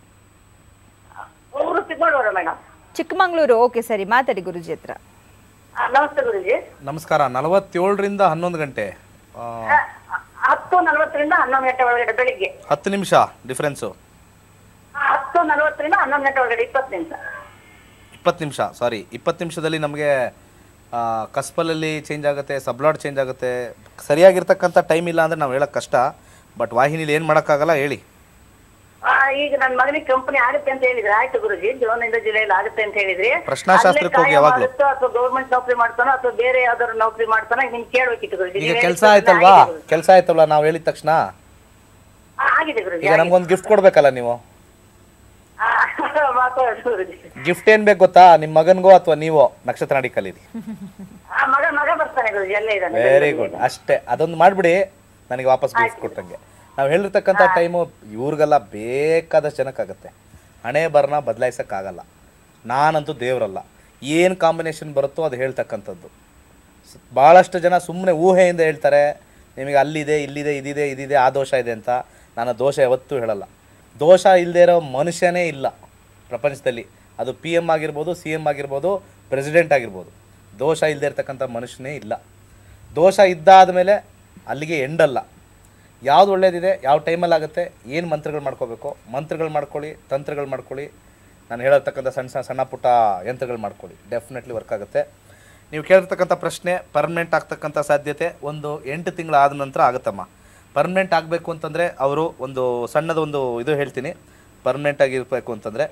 ಊರು ಚಿಕ್ಕಮಗಳೂರು ಮೇಡಮ್ ಚಿಕ್ಕಮಂಗ್ಳೂರು ಓಕೆ ಸರಿ ಮಾತಾಡಿ ಗುರುಜಿ ಹತ್ರ ನಮಸ್ತೆ ಗುರುಜಿ ನಮಸ್ಕಾರ ನಲವತ್ತೇಳರಿಂದ ಹನ್ನೊಂದು ಗಂಟೆ ಆ, ಆ, ಹತ್ತು ನಲವತ್ತರಿಂದ ಹನ್ನೊಂದು ಗಂಟೆ ಒಳಗಡೆ ಬೆಳಿಗ್ಗೆ ಹತ್ತು ನಿಮಿಷ ಡಿಫ್ರೆನ್ಸು ಆ, ಹತ್ತು ನಲವತ್ತರಿಂದ ಹನ್ನೊಂದು ಗಂಟೆ ಒಳಗಡೆ ಇಪ್ಪತ್ತು ನಿಮಿಷ ಇಪ್ಪತ್ತು ನಿಮಿಷ ಸಾರಿ ಇಪ್ಪತ್ತು ನಿಮಿಷದಲ್ಲಿ ನಮಗೆ ಕಸ್ಪಲಲ್ಲಿ ಚೇಂಜ್ ಆಗುತ್ತೆ ಸಬ್ಲಾಡ್ ಚೇಂಜ್ ಆಗುತ್ತೆ ಸರಿಯಾಗಿರ್ತಕ್ಕಂಥ ಟೈಮ್ ಇಲ್ಲ ಅಂದರೆ ನಾವು ಹೇಳೋಕ್ಕೆ ಕಷ್ಟ ಬಟ್ ವಾಹಿನಿಲಿ ಏನು ಮಾಡೋಕ್ಕಾಗಲ್ಲ ಹೇಳಿ ಆ, ಈಗ ನನ್ನ ಮಗನಿಗೆ ಕಂಪನಿ ಆಗುತ್ತೆ ಅಂತ ಹೇಳಿದ್ರೆ ಆಯ್ತು ಗುರುಜಿ ಜೂನ್ ಇಂದ ಜುಲೈಲಿ ಆಗುತ್ತೆ ಅಂತ ಹೇಳಿದ್ರಿ ಪ್ರಶ್ನಾಶಾಸ್ತ್ರಕ್ಕೆ ಹೋಗಿ ಯಾವಾಗ್ಲೂ. ಅಥವಾ ಗೌರ್ಮೆಂಟ್ ನೌಕರಿ ಮಾಡ್ತಾನೋ ಅಥವಾ ಬೇರೆ ಯಾವ್ದಾದ್ರು ನೌಕರಿ ಮಾಡ್ತಾನೋ ನಿಮ್ಗೆ ಕೇಳ್ಬೇಕಿತ್ತು ಗುರುಜಿ ಈಗ ನೀವ್ ಕೆಲಸ ಹೇಳಿದ್ ಆಯ್ತಲ್ವಾ ಆಗಿದೆ ಗುರೂಜಿ. ಕೆಲಸ ಆಯ್ತಲ್ವಾ ನಾವು ಹೇಳಿದ ತಕ್ಷಣ ಆ, ಆಗಿದೆ ಗುರುಜಿ ಈಗ ನಮ್ಗೊಂದು ಗಿಫ್ಟ್ ಕೊಡ್ಬೇಕಲ್ಲ ನೀವು ಆ, ಮಾತಾಡೋದು ಗುರುಜಿ ಗಿಫ್ಟ್ ಏನು ಬೇಕು ಗೊತ್ತಾ ನಿಮ್ಮ ಮಗನಿಗೋ ಅಥವಾ ನೀವೋ ನಕ್ಷತ್ರ ನಾಡಿ ಕಲೀರಿ ಆ, ಮಗ ಮಗ ಬರ್ತಾನೆ ಗುರುಜಿ ಅಲ್ಲೇ ಇದ್ದಾನೆ ವೆರಿ ಗುಡ್ ಅಷ್ಟೇ ಅದೊಂದು ಮಾಡಿಬಿಡಿ ನನಗೆ ವಾಪಸ್ ಗಿಫ್ಟ್ ಕೊಟ್ಟಂಗೆ ನಾವು ಹೇಳಿರ್ತಕ್ಕಂಥ ಟೈಮು ಇವ್ರಿಗೆಲ್ಲ ಬೇಕಾದಷ್ಟು ಜನಕ್ಕಾಗತ್ತೆ ಹಣೆ ಬರನ ಬದಲಾಯಿಸೋಕ್ಕಾಗಲ್ಲ ನಾನಂತೂ ದೇವರಲ್ಲ ಏನು ಕಾಂಬಿನೇಷನ್ ಬರುತ್ತೋ ಅದು ಹೇಳ್ತಕ್ಕಂಥದ್ದು ಸ್- ಭಾಳಷ್ಟು ಜನ ಸುಮ್ಮನೆ ಊಹೆಯಿಂದ ಹೇಳ್ತಾರೆ ನಿಮಗೆ ಅಲ್ಲಿದೆ ಇಲ್ಲಿದೆ ಇದಿದೆ ಇದಿದೆ ಆ ದೋಷ ಇದೆ ಅಂತ ನಾನು ಆ ದೋಷ ಯಾವತ್ತೂ ಹೇಳಲ್ಲ ದೋಷ ಇಲ್ಲದೆ ಇರೋ ಮನುಷ್ಯನೇ ಇಲ್ಲ ಪ್ರಪಂಚದಲ್ಲಿ ಅದು ಪಿ ಎಮ್ ಆಗಿರ್ಬೋದು ಸಿ ಎಮ್ ಆಗಿರ್ಬೋದು ಪ್ರೆಸಿಡೆಂಟ್ ಆಗಿರ್ಬೋದು ದೋಷ ಇಲ್ಲದೆ ಇರ್ತಕ್ಕಂಥ ಮನುಷ್ಯನೇ ಇಲ್ಲ ದೋಷ ಇದ್ದಾದ ಮೇಲೆ ಅಲ್ಲಿಗೆ ಎಂಡಲ್ಲ ಯಾವ್ದು ಒಳ್ಳೇದಿದೆ ಯಾವ ಟೈಮಲ್ಲಿ ಆಗುತ್ತೆ ಏನು ಮಂತ್ರಗಳು ಮಾಡ್ಕೋಬೇಕು ಮಂತ್ರಗಳು ಮಾಡ್ಕೊಳ್ಳಿ ತಂತ್ರಗಳು ಮಾಡ್ಕೊಳ್ಳಿ ನಾನು ಹೇಳತಕ್ಕಂಥ ಸಣ್ಣ ಸಣ್ಣ ಸಣ್ಣ ಪುಟ್ಟ ಯಂತ್ರಗಳು ಮಾಡ್ಕೊಳ್ಳಿ ಡೆಫಿನೆಟ್ಲಿ ವರ್ಕ್ ಆಗುತ್ತೆ ನೀವು ಕೇಳಿರ್ತಕ್ಕಂಥ ಪ್ರಶ್ನೆ ಪರ್ಮನೆಂಟ್ ಆಗ್ತಕ್ಕಂಥ ಸಾಧ್ಯತೆ ಒಂದು ಎಂಟು ತಿಂಗಳು ಆದ ನಂತರ ಆಗುತ್ತಮ್ಮ ಪರ್ಮನೆಂಟ್ ಆಗಬೇಕು ಅಂತಂದರೆ ಅವರು ಒಂದು ಸಣ್ಣದೊಂದು ಇದು ಹೇಳ್ತೀನಿ ಪರ್ಮನೆಂಟ್ ಆಗಿರಬೇಕು ಅಂತಂದರೆ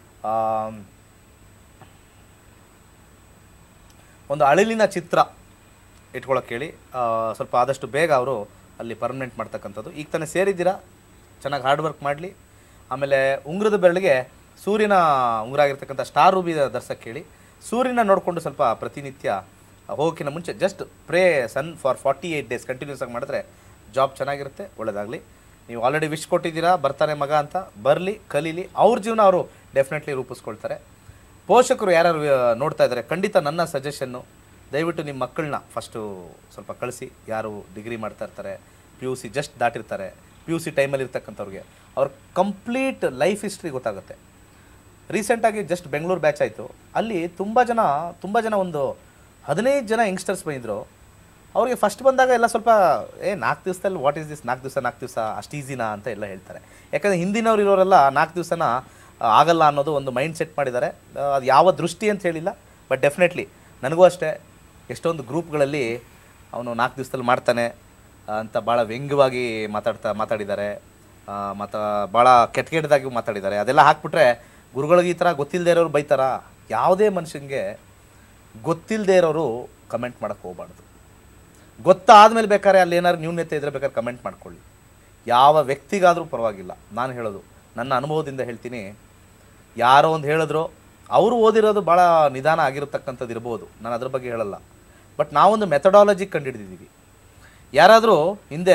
ಒಂದು ಅಳಿಲಿನ ಚಿತ್ರ ಇಟ್ಕೊಳಕ್ಕೆ ಹೇಳಿ ಆ, ಸ್ವಲ್ಪ ಆದಷ್ಟು ಬೇಗ ಅವರು ಅಲ್ಲಿ ಪರ್ಮನೆಂಟ್ ಮಾಡ್ತಕ್ಕಂಥದ್ದು ಈಗ ತಾನೇ ಸೇರಿದ್ದೀರಾ ಚೆನ್ನಾಗಿ ಹಾರ್ಡ್ ವರ್ಕ್ ಮಾಡಲಿ ಆಮೇಲೆ ಉಂಗುರದ ಬೆರಳಿಗೆ ಸೂರ್ಯನ ಉಂಗುರ ಆಗಿರ್ತಕ್ಕಂಥ ಸ್ಟಾರ್ ರೂಬಿ ಧರ್ಸಕ್ಕೆ ಹೇಳಿ ಸೂರ್ಯನ ನೋಡಿಕೊಂಡು ಸ್ವಲ್ಪ ಪ್ರತಿನಿತ್ಯ ಹೋಗೋಕ್ಕಿಂತ ಮುಂಚೆ just pray sun for forty eight days continuous ಆಗಿ ಮಾಡಿದ್ರೆ ಜಾಬ್ ಚೆನ್ನಾಗಿರುತ್ತೆ ಒಳ್ಳೆಯದಾಗಲಿ ನೀವು ಆಲ್ರೆಡಿ ವಿಶ್ ಕೊಟ್ಟಿದ್ದೀರಾ ಬರ್ತಾನೆ ಮಗ ಅಂತ ಬರಲಿ ಕಲೀಲಿ ಅವ್ರ ಜೀವನ ಅವರು ಡೆಫಿನೆಟ್ಲಿ ರೂಪಿಸ್ಕೊಳ್ತಾರೆ ಪೋಷಕರು ಯಾರ್ಯಾರು ಆ, ನೋಡ್ತಾ ಇದ್ದಾರೆ ಖಂಡಿತ ನನ್ನ ಸಜೆಷನ್ನು ದಯವಿಟ್ಟು ನಿಮ್ಮ ಮಕ್ಕಳನ್ನ ಫಸ್ಟು ಸ್ವಲ್ಪ ಕಳಿಸಿ ಯಾರು ಡಿಗ್ರಿ ಮಾಡ್ತಾ ಇರ್ತಾರೆ ಪಿ ಯು ಸಿ ಜಸ್ಟ್ ದಾಟಿರ್ತಾರೆ ಪಿ ಯು ಸಿ ಟೈಮಲ್ಲಿ ಇರ್ತಕ್ಕಂಥವ್ರಿಗೆ ಅವ್ರ ಕಂಪ್ಲೀಟ್ ಲೈಫ್ ಹಿಸ್ಟ್ರಿ ಗೊತ್ತಾಗುತ್ತೆ ರೀಸೆಂಟಾಗಿ ಜಸ್ಟ್ ಬೆಂಗಳೂರು ಬ್ಯಾಚ್ ಆಯಿತು ಅಲ್ಲಿ ತುಂಬ ಜನ ತುಂಬ ಜನ ಒಂದು ಹದಿನೈದು ಜನ ಯಂಗ್ಸ್ಟರ್ಸ್ ಬಂದಿದ್ರು ಅವ್ರಿಗೆ ಫಸ್ಟ್ ಬಂದಾಗ ಎಲ್ಲ ಸ್ವಲ್ಪ ಏ ನಾಲ್ಕು ದಿವಸದಲ್ಲಿ ವಾಟ್ ಈಸ್ ದಿಸ್ ನಾಲ್ಕು ದಿವಸ ನಾಲ್ಕು ದಿವಸ ಅಷ್ಟು ಈಸಿನಾ ಅಂತ ಎಲ್ಲ ಹೇಳ್ತಾರೆ ಯಾಕಂದರೆ ಹಿಂದಿನವ್ರು ಇರೋರೆಲ್ಲ ನಾಲ್ಕು ದಿವಸನ ಆಗಲ್ಲ ಅನ್ನೋದು ಒಂದು ಮೈಂಡ್ ಸೆಟ್ ಮಾಡಿದ್ದಾರೆ ಆ, ಅದು ಯಾವ ದೃಷ್ಟಿ ಅಂತ ಹೇಳಿಲ್ಲ ಬಟ್ ಡೆಫಿನೆಟ್ಲಿ ನನಗೂ ಅಷ್ಟೇ ಎಷ್ಟೊಂದು ಗ್ರೂಪ್ಗಳಲ್ಲಿ ಅವನು ನಾಲ್ಕು ದಿವಸದಲ್ಲಿ ಮಾಡ್ತಾನೆ ಆ, ಅಂತ ಭಾಳ ವ್ಯಂಗ್ಯವಾಗಿ ಮಾತಾಡ್ತಾ ಮಾತಾಡಿದ್ದಾರೆ ಮತ್ತು ಭಾಳ ಕೆಟ್ಟ ಕೆಟ್ಟದಾಗಿ ಮಾತಾಡಿದ್ದಾರೆ ಅದೆಲ್ಲ ಹಾಕ್ಬಿಟ್ರೆ ಗುರುಗಳಿಗೆ ಈ ಥರ ಗೊತ್ತಿಲ್ಲದೆ ಇರೋರು ಬೈತಾರ ಯಾವುದೇ ಮನುಷ್ಯನಿಗೆ ಗೊತ್ತಿಲ್ಲದೆ ಇರೋರು ಕಮೆಂಟ್ ಮಾಡೋಕ್ಕೆ ಹೋಗ್ಬಾರ್ದು ಗೊತ್ತಾದ್ಮೇಲೆ ಬೇಕಾದ್ರೆ ಅಲ್ಲಿ ಏನಾದ್ರು ನ್ಯೂನ್ಯತೆ ಇದ್ರೆ ಬೇಕಾದ್ರೆ ಕಮೆಂಟ್ ಮಾಡ್ಕೊಳ್ಳಿ ಯಾವ ವ್ಯಕ್ತಿಗಾದರೂ ಪರವಾಗಿಲ್ಲ ನಾನು ಹೇಳೋದು ನನ್ನ ಅನುಭವದಿಂದ ಹೇಳ್ತೀನಿ ಯಾರೋ ಒಂದು ಹೇಳಿದ್ರು ಅವರು ಓದಿರೋದು ಭಾಳ ನಿಧಾನ ಆಗಿರತಕ್ಕಂಥದ್ದು ಇರ್ಬೋದು ನಾನು ಅದ್ರ ಬಗ್ಗೆ ಹೇಳಲ್ಲ ಬಟ್ ನಾವೊಂದು ಮೆಥಡಾಲಜಿ ಕಂಡುಹಿಡಿದಿದ್ದೀವಿ ಯಾರಾದರೂ ಹಿಂದೆ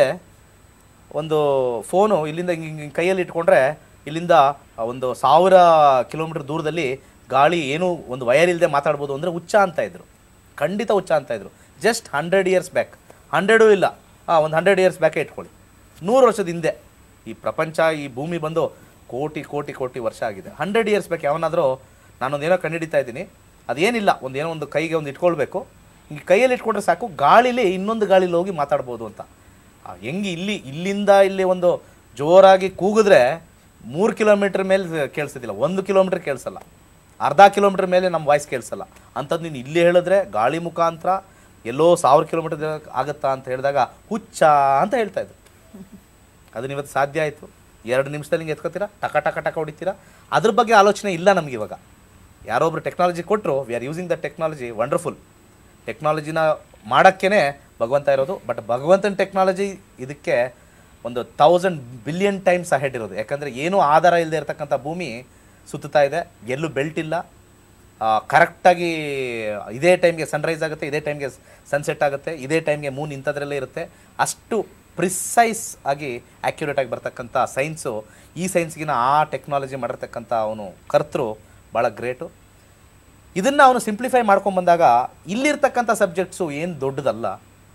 ಒಂದು ಫೋನು ಇಲ್ಲಿಂದ ಹಿಂಗೆ ಹಿಂಗೆ ಕೈಯಲ್ಲಿ ಇಟ್ಕೊಂಡ್ರೆ ಇಲ್ಲಿಂದ ಒಂದು ಸಾವಿರ ಕಿಲೋಮೀಟರ್ ದೂರದಲ್ಲಿ ಗಾಳಿ ಏನೂ ಒಂದು ವಯರ್ ಇಲ್ಲದೆ ಮಾತಾಡ್ಬೋದು ಅಂದರೆ ಹುಚ್ಚ ಅಂತ ಇದ್ರು ಖಂಡಿತ ಹುಚ್ಚ ಅಂತ ಇದ್ರು ಜಸ್ಟ್ ಹಂಡ್ರೆಡ್ ಇಯರ್ಸ್ ಬ್ಯಾಕ್ ಹಂಡ್ರೆಡೂ ಇಲ್ಲ ಹಾಂ ಒಂದು ಹಂಡ್ರೆಡ್ ಇಯರ್ಸ್ ಬ್ಯಾಕೇ ಇಟ್ಕೊಳ್ಳಿ ನೂರು ವರ್ಷದ ಹಿಂದೆ ಈ ಪ್ರಪಂಚ ಈ ಭೂಮಿ ಬಂದು ಕೋಟಿ ಕೋಟಿ ಕೋಟಿ ವರ್ಷ ಆಗಿದೆ ಹಂಡ್ರೆಡ್ ಇಯರ್ಸ್ ಬ್ಯಾಕ್ ಯಾವನಾದರೂ ನಾನೊಂದು ಏನೋ ಕಂಡುಹಿಡಿತಾ ಇದ್ದೀನಿ ಅದೇನಿಲ್ಲ ಒಂದು ಏನೋ ಒಂದು ಕೈಗೆ ಒಂದು ಇಟ್ಕೊಳ್ಬೇಕು ಹಿಂಗೆ ಕೈಯಲ್ಲಿ ಇಟ್ಕೊಂಡ್ರೆ ಸಾಕು ಗಾಳಿಲಿ ಇನ್ನೊಂದು ಗಾಳಿಲಿ ಹೋಗಿ ಮಾತಾಡ್ಬೋದು ಅಂತ ಆ, ಹೆಂಗೆ ಇಲ್ಲಿ ಇಲ್ಲಿಂದ ಇಲ್ಲಿ ಒಂದು ಜೋರಾಗಿ ಕೂಗಿದ್ರೆ ಮೂರು ಕಿಲೋಮೀಟ್ರ್ ಮೇಲೆ ಕೇಳಿಸೋದಿಲ್ಲ ಒಂದು ಕಿಲೋಮೀಟ್ರ್ ಕೇಳಿಸಲ್ಲ ಅರ್ಧ ಕಿಲೋಮೀಟ್ರ್ ಮೇಲೆ ನಮ್ಮ ವಾಯ್ಸ್ ಕೇಳಿಸಲ್ಲ ಅಂಥದ್ದು ನೀನು ಇಲ್ಲಿ ಹೇಳಿದ್ರೆ ಗಾಳಿ ಮುಖಾಂತರ ಎಲ್ಲೋ ಸಾವಿರ ಕಿಲೋಮೀಟರ್ ಆಗುತ್ತಾ ಅಂತ ಹೇಳಿದಾಗ ಹುಚ್ಚ ಅಂತ ಹೇಳ್ತಾ ಇದ್ರು ಅದನ್ನ ಇವತ್ತು ಸಾಧ್ಯ ಆಯಿತು ಎರಡು ನಿಮಿಷದಲ್ಲಿ ಹಿಂಗೆ ಎತ್ಕೋತೀರಾ ಟಕ ಟಕ ಟಕ ಹೊಡಿತೀರಾ ಅದ್ರ ಬಗ್ಗೆ ಆಲೋಚನೆ ಇಲ್ಲ ನಮ್ಗೆ ಇವಾಗ ಯಾರೊಬ್ರು ಟೆಕ್ನಾಲಜಿ ಕೊಟ್ಟರು we are using the technology wonderful ಟೆಕ್ನಾಲಜಿನ ಮಾಡೋಕ್ಕೇ ಭಗವಂತ ಇರೋದು ಬಟ್ ಭಗವಂತನ ಟೆಕ್ನಾಲಜಿ ಇದಕ್ಕೆ ಒಂದು ತೌಸಂಡ್ ಬಿಲಿಯನ್ ಟೈಮ್ಸ್ ಅಹೆಡ್ ಇರೋದು ಯಾಕಂದರೆ ಏನೂ ಆಧಾರ ಇಲ್ಲದೆ ಇರತಕ್ಕಂಥ ಭೂಮಿ ಸುತ್ತುತ್ತಾ ಇದೆ ಎಲ್ಲೂ ಬೆಲ್ಟ್ ಇಲ್ಲ ಕರೆಕ್ಟಾಗಿ ಇದೇ ಟೈಮ್ಗೆ ಸನ್ರೈಸ್ ಆಗುತ್ತೆ ಇದೇ ಟೈಮ್ಗೆ ಸನ್ಸೆಟ್ ಆಗುತ್ತೆ ಇದೇ ಟೈಮ್ಗೆ ಮೂನ್ ಇಂಥದ್ರಲ್ಲೇ ಇರುತ್ತೆ ಅಷ್ಟು ಪ್ರಿಸೈಸ್ ಆಗಿ ಆ್ಯಕ್ಯುರೇಟ್ ಆಗಿ ಬರ್ತಕ್ಕಂಥ ಸೈನ್ಸು ಈ ಸೈನ್ಸ್ಗಿನ ಆ ಟೆಕ್ನಾಲಜಿ ಮಾಡಿರ್ತಕ್ಕಂಥ ಅವನು ಕರ್ತೃ ಭಾಳ ಗ್ರೇಟು ಇದನ್ನು ಅವನು ಸಿಂಪ್ಲಿಫೈ ಮಾಡ್ಕೊಂಬಂದಾಗ ಇಲ್ಲಿರ್ತಕ್ಕಂಥ ಸಬ್ಜೆಕ್ಟ್ಸು ಏನು ದೊಡ್ಡದಲ್ಲ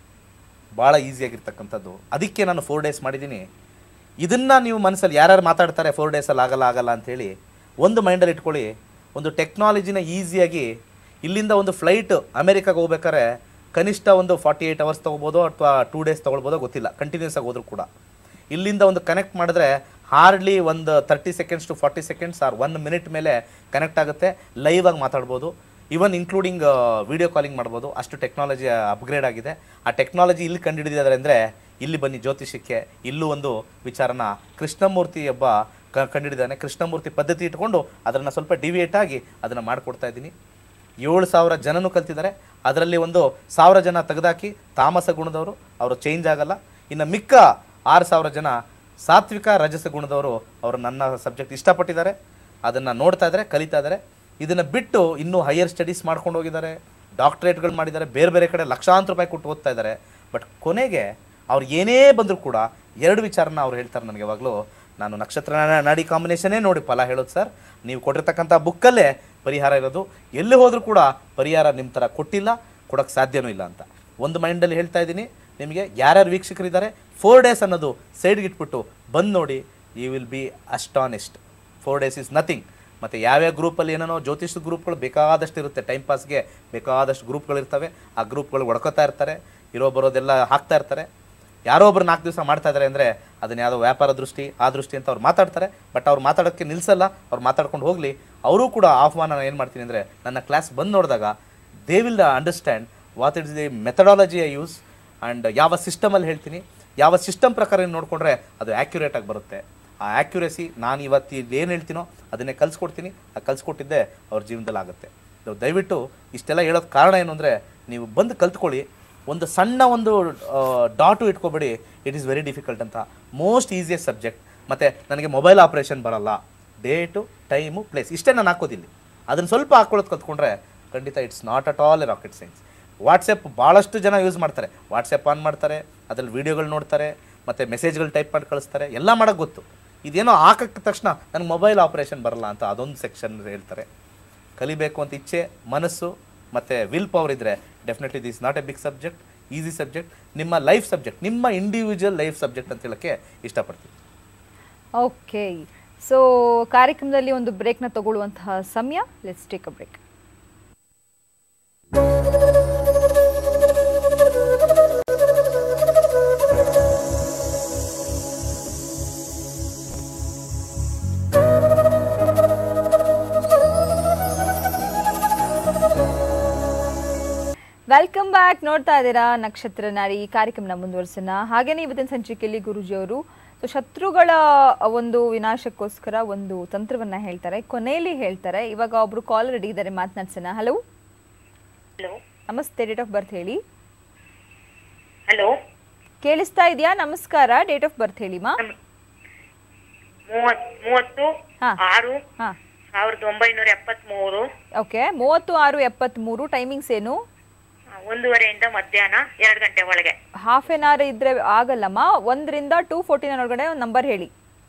ಭಾಳ ಈಸಿಯಾಗಿರ್ತಕ್ಕಂಥದ್ದು ಅದಕ್ಕೆ ನಾನು ಫೋರ್ ಡೇಸ್ ಮಾಡಿದ್ದೀನಿ ಇದನ್ನು ನೀವು ಮನಸ್ಸಲ್ಲಿ ಯಾರ್ಯಾರು ಮಾತಾಡ್ತಾರೆ ಫೋರ್ ಡೇಸಲ್ಲಿ ಆಗಲ್ಲ ಆಗಲ್ಲ ಅಂಥೇಳಿ ಒಂದು ಮೈಂಡಲ್ಲಿ ಇಟ್ಕೊಳ್ಳಿ ಒಂದು ಟೆಕ್ನಾಲಜಿನ ಈಸಿಯಾಗಿ ಇಲ್ಲಿಂದ ಒಂದು ಫ್ಲೈಟ್ ಅಮೇರಿಕಾಗೆ ಹೋಗ್ಬೇಕಾದ್ರೆ ಕನಿಷ್ಠ ಒಂದು ಫಾರ್ಟಿ ಏಯ್ಟ್ ಅವರ್ಸ್ ತೊಗೋಬೋದು ಅಥವಾ ಟೂ ಡೇಸ್ ತೊಗೊಳ್ಬೋದೋ ಗೊತ್ತಿಲ್ಲ ಕಂಟಿನ್ಯೂಸ್ ಆಗಿ ಹೋದ್ರೂ ಕೂಡ ಇಲ್ಲಿಂದ ಒಂದು ಕನೆಕ್ಟ್ ಮಾಡಿದ್ರೆ ಹಾರ್ಡ್ಲಿ ಒಂದು thirty seconds to forty seconds or one minute ಮೇಲೆ ಕನೆಕ್ಟ್ ಆಗುತ್ತೆ ಲೈವ್ ಆಗಿ ಮಾತಾಡ್ಬೋದು ಇವನ್ ಇನ್ಕ್ಲೂಡಿಂಗ್ ವಿಡಿಯೋ ಕಾಲಿಂಗ್ ಮಾಡ್ಬೋದು ಅಷ್ಟು ಟೆಕ್ನಾಲಜಿ ಅಪ್ಗ್ರೇಡ್ ಆಗಿದೆ ಆ ಟೆಕ್ನಾಲಜಿ ಇಲ್ಲಿ ಕಂಡುಹಿಡಿದಿದ್ದಾರೆ ಅಂದರೆ ಇಲ್ಲಿ ಬನ್ನಿ ಜ್ಯೋತಿಷಕ್ಕೆ ಇಲ್ಲೂ ಒಂದು ವಿಚಾರನ ಕೃಷ್ಣಮೂರ್ತಿ ಒಬ್ಬ ಕ ಕಂಡುಹಿಡಿದಾನೆ ಕೃಷ್ಣಮೂರ್ತಿ ಪದ್ಧತಿ ಇಟ್ಕೊಂಡು ಅದನ್ನು ಸ್ವಲ್ಪ ಡಿವಿಯೇಟ್ ಆಗಿ ಅದನ್ನು ಮಾಡಿಕೊಡ್ತಾ ಇದ್ದೀನಿ ಏಳು ಸಾವಿರ ಜನನೂ ಕಲ್ತಿದ್ದಾರೆ ಅದರಲ್ಲಿ ಒಂದು ಸಾವಿರ ಜನ ತೆಗೆದಾಕಿ ತಾಮಸ ಗುಣದವರು ಅವರು ಚೇಂಜ್ ಆಗಲ್ಲ ಇನ್ನು ಮಿಕ್ಕ ಆರು ಸಾವಿರ ಜನ ಸಾತ್ವಿಕ ರಜಸ ಗುಣದವರು ಅವರು ನನ್ನ ಸಬ್ಜೆಕ್ಟ್ ಇಷ್ಟಪಟ್ಟಿದ್ದಾರೆ ಅದನ್ನು ನೋಡ್ತಾ ಇದ್ದಾರೆ ಕಲಿತಾ ಇದ್ದಾರೆ ಇದನ್ನು ಬಿಟ್ಟು ಇನ್ನೂ ಹೈಯರ್ ಸ್ಟಡೀಸ್ ಮಾಡ್ಕೊಂಡು ಹೋಗಿದ್ದಾರೆ ಡಾಕ್ಟ್ರೇಟ್ಗಳು ಮಾಡಿದ್ದಾರೆ ಬೇರೆ ಬೇರೆ ಕಡೆ ಲಕ್ಷಾಂತರ ರೂಪಾಯಿ ಕೊಟ್ಟು ಓದ್ತಾ ಇದ್ದಾರೆ ಬಟ್ ಕೊನೆಗೆ ಅವ್ರು ಏನೇ ಬಂದರೂ ಕೂಡ ಎರಡು ವಿಚಾರನ ಅವ್ರು ಹೇಳ್ತಾರೆ ನನಗೆ ಯಾವಾಗಲೂ ನಾನು ನಕ್ಷತ್ರ ನ- ನಾಡಿ ಕಾಂಬಿನೇಷನ್ನೇ ನೋಡಿ ಫಲ ಹೇಳೋದು ಸರ್ ನೀವು ಕೊಟ್ಟಿರ್ತಕ್ಕಂಥ ಬುಕ್ಕಲ್ಲೇ ಪರಿಹಾರ ಇರೋದು ಎಲ್ಲಿ ಹೋದರೂ ಕೂಡ ಪರಿಹಾರ ನಿಮ್ಮ ಥರ ಕೊಟ್ಟಿಲ್ಲ ಕೊಡೋಕ್ಕೆ ಸಾಧ್ಯನೂ ಇಲ್ಲ ಅಂತ ಒಂದು ಮೈಂಡಲ್ಲಿ ಹೇಳ್ತಾ ಇದ್ದೀನಿ ನಿಮಗೆ ಯಾರ್ಯಾರು ವೀಕ್ಷಕರಿದ್ದಾರೆ ಫೋರ್ ಡೇಸ್ ಅನ್ನೋದು ಸೈಡ್ಗೆ ಇಟ್ಬಿಟ್ಟು ಬಂದು ನೋಡಿ you will be astonished four days is nothing ಮತ್ತು ಯಾವ್ಯಾವ ಗ್ರೂಪಲ್ಲಿ ಏನೇನೋ ಜ್ಯೋತಿಷ ಗ್ರೂಪ್ಗಳು ಬೇಕಾದಷ್ಟು ಇರುತ್ತೆ ಟೈಮ್ ಪಾಸ್ಗೆ ಬೇಕಾದಷ್ಟು ಗ್ರೂಪ್ಗಳಿರ್ತವೆ ಆ ಗ್ರೂಪ್ಗಳು ಹೊಡ್ಕೋತಾ ಇರ್ತಾರೆ ಇರೋ ಬರೋದೆಲ್ಲ ಹಾಕ್ತಾ ಇರ್ತಾರೆ ಯಾರೋ ಒಬ್ರು ನಾಲ್ಕು ದಿವಸ ಮಾಡ್ತಾ ಇದ್ದಾರೆ ಅಂದರೆ ಅದನ್ನ ಯಾವುದೋ ವ್ಯಾಪಾರ ದೃಷ್ಟಿ ಆ ದೃಷ್ಟಿ ಅಂತ ಅವ್ರು ಮಾತಾಡ್ತಾರೆ ಬಟ್ ಅವ್ರು ಮಾತಾಡೋಕ್ಕೆ ನಿಲ್ಲಿಸಲ್ಲ ಅವ್ರು ಮಾತಾಡ್ಕೊಂಡು ಹೋಗಲಿ ಅವರೂ ಕೂಡ ಆಹ್ವಾನ ನಾನು ಏನು ಮಾಡ್ತೀನಿ ಅಂದರೆ ನನ್ನ ಕ್ಲಾಸ್ ಬಂದು ನೋಡಿದಾಗ they will understand what it's the methodology I use and ಯಾವ ಸಿಸ್ಟಮಲ್ಲಿ ಹೇಳ್ತೀನಿ ಯಾವ ಸಿಸ್ಟಮ್ ಪ್ರಕಾರ ನೀವು ನೋಡಿಕೊಂಡ್ರೆ ಅದು ಆ್ಯಕ್ಯುರೇಟ್ ಆಗಿ ಬರುತ್ತೆ ಆ ಆ್ಯಕ್ಯುರೇಸಿ ನಾನು ಇವತ್ತು ಏನು ಹೇಳ್ತೀನೋ ಅದನ್ನೇ ಕಲಿಸ್ಕೊಡ್ತೀನಿ ಆ ಕಲಿಸ್ಕೊಟ್ಟಿದ್ದೆ ಅವ್ರ ಜೀವನದಲ್ಲಿ ಆಗುತ್ತೆ ಸೊ ದಯವಿಟ್ಟು ಇಷ್ಟೆಲ್ಲ ಹೇಳೋದು ಕಾರಣ ಏನು ಅಂದರೆ ನೀವು ಬಂದು ಕಲ್ತ್ಕೊಳ್ಳಿ ಒಂದು ಸಣ್ಣ ಒಂದು ಡಾಟು ಇಟ್ಕೊಬೇಡಿ ಇಟ್ ಈಸ್ ವೆರಿ ಡಿಫಿಕಲ್ಟ್ ಅಂತ ಮೋಸ್ಟ್ ಈಸಿಯೆಸ್ಟ್ ಸಬ್ಜೆಕ್ಟ್ ಮತ್ತು ನನಗೆ ಮೊಬೈಲ್ ಆಪ್ರೇಷನ್ ಬರಲ್ಲ ಡೇಟು ಟೈಮು ಪ್ಲೇಸ್ ಇಷ್ಟೇ ನಾನು ಹಾಕೋದಿಲ್ಲ ಅದನ್ನು ಸ್ವಲ್ಪ ಹಾಕ್ಕೊಳ್ಳೋದು ಕಲ್ತ್ಕೊಂಡ್ರೆ ಖಂಡಿತ it's not at all a rocket science WhatsApp ಭಾಳಷ್ಟು ಜನ ಯೂಸ್ ಮಾಡ್ತಾರೆ ವಾಟ್ಸಪ್ ಆನ್ ಮಾಡ್ತಾರೆ ಅದ್ರಲ್ಲಿ ವೀಡಿಯೋಗಳು ನೋಡ್ತಾರೆ ಮತ್ತು ಮೆಸೇಜ್ಗಳು ಟೈಪ್ ಮಾಡಿ ಕಳಿಸ್ತಾರೆ ಎಲ್ಲ ಮಾಡೋಕ್ಕೆ ಗೊತ್ತು ಇದೇನೋ ಹಾಕಕ್ಕೆ ತಕ್ಷಣ ನನಗೆ ಮೊಬೈಲ್ ಆಪ್ರೇಷನ್ ಬರಲ್ಲ ಅಂತ ಅದೊಂದು ಸೆಕ್ಷನ್ ಹೇಳ್ತಾರೆ ಕಲಿಬೇಕು ಅಂತ ಇಚ್ಛೆ ಮನಸ್ಸು ಮತ್ತು ವಿಲ್ ಪವರ್ ಇದ್ದರೆ definitely this not a big subject easy subject ನಿಮ್ಮ ಲೈಫ್ ಸಬ್ಜೆಕ್ಟ್ ನಿಮ್ಮ ಇಂಡಿವಿಜುವಲ್ ಲೈಫ್ ಸಬ್ಜೆಕ್ಟ್ ಅಂತ ಹೇಳೋಕ್ಕೆ ಇಷ್ಟಪಡ್ತೀನಿ ಓಕೆ ಸೊ ಕಾರ್ಯಕ್ರಮದಲ್ಲಿ ಒಂದು ಬ್ರೇಕ್ನ ತಗೊಳ್ಳುವಂತಹ ಸಮಯ let's take a break welcome back ನೋಡ್ತಾ ಇದ್ದೀರಾ ನಕ್ಷತ್ರ ನಾರಿ ಈ ಕಾರ್ಯಕ್ರಮನ ಮುಂದುವರ್ಸೋಣ ಹಾಗೇನೇ ಇವತ್ತಿನ ಸಂಚಿಕೆಯಲ್ಲಿ ಗುರುಜಿ ಅವರು ಸೊ ಶತ್ರುಗಳ ಒಂದು ವಿನಾಶಕ್ಕೋಸ್ಕರ ಒಂದು ತಂತ್ರವನ್ನ ಹೇಳ್ತಾರೆ ಕೊನೆಯಲ್ಲಿ ಹೇಳ್ತಾರೆ ಇವಾಗ ಒಬ್ರು ಕಾಲ್ ರೆಡಿ ಇದ್ದಾರೆ ಮಾತನಾಡ್ಸೋಣ ಹಲೋ ಹಲೋ ನಮಸ್ತೆ ಡೇಟ್ ಆಫ್ ಬರ್ತ್ ಹೇಳಿ ಹಲೋ ಕೇಳಿಸ್ತಾ ಇದೆಯಾ ನಮಸ್ಕಾರ ಡೇಟ್ ಆಫ್ ಬರ್ತ್ ಹೇಳಿ ಮಾ ಮೂವತ್ ಮೂವತ್ತು ಹಾ. ಆರು ಹಾ ಸಾವಿರದ ಒಂಬೈನೂರ ಎಪ್ಪತ್ಮೂರು ಓಕೆ ಮೂವತ್ತು ಆರು ಎಪ್ಪತ್ತ್ಮೂರು ಟೈಮಿಂಗ್ಸ್ ಏನು ಆ, ಒಂದೂವರೆಯಿಂದ ಮಧ್ಯಾಹ್ನ ಎರಡು ಗಂಟೆ ಒಳಗೆ ಹಾಫ್ ಎನ್ ಅವರ್ ಇದ್ರೆ ಆಗಲ್ಲಮ್ಮ ಒಂದರಿಂದ ಟೂ ಫೋರ್ಟಿನ ಒಳಗಡೆ ಒಂದು ನಂಬರ್ ಹೇಳಿ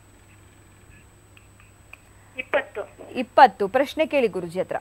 ಇಪ್ಪತ್ತು ಇಪ್ಪತ್ತು ಪ್ರಶ್ನೆ ಕೇಳಿ ಗುರುಜಿ ಹತ್ರ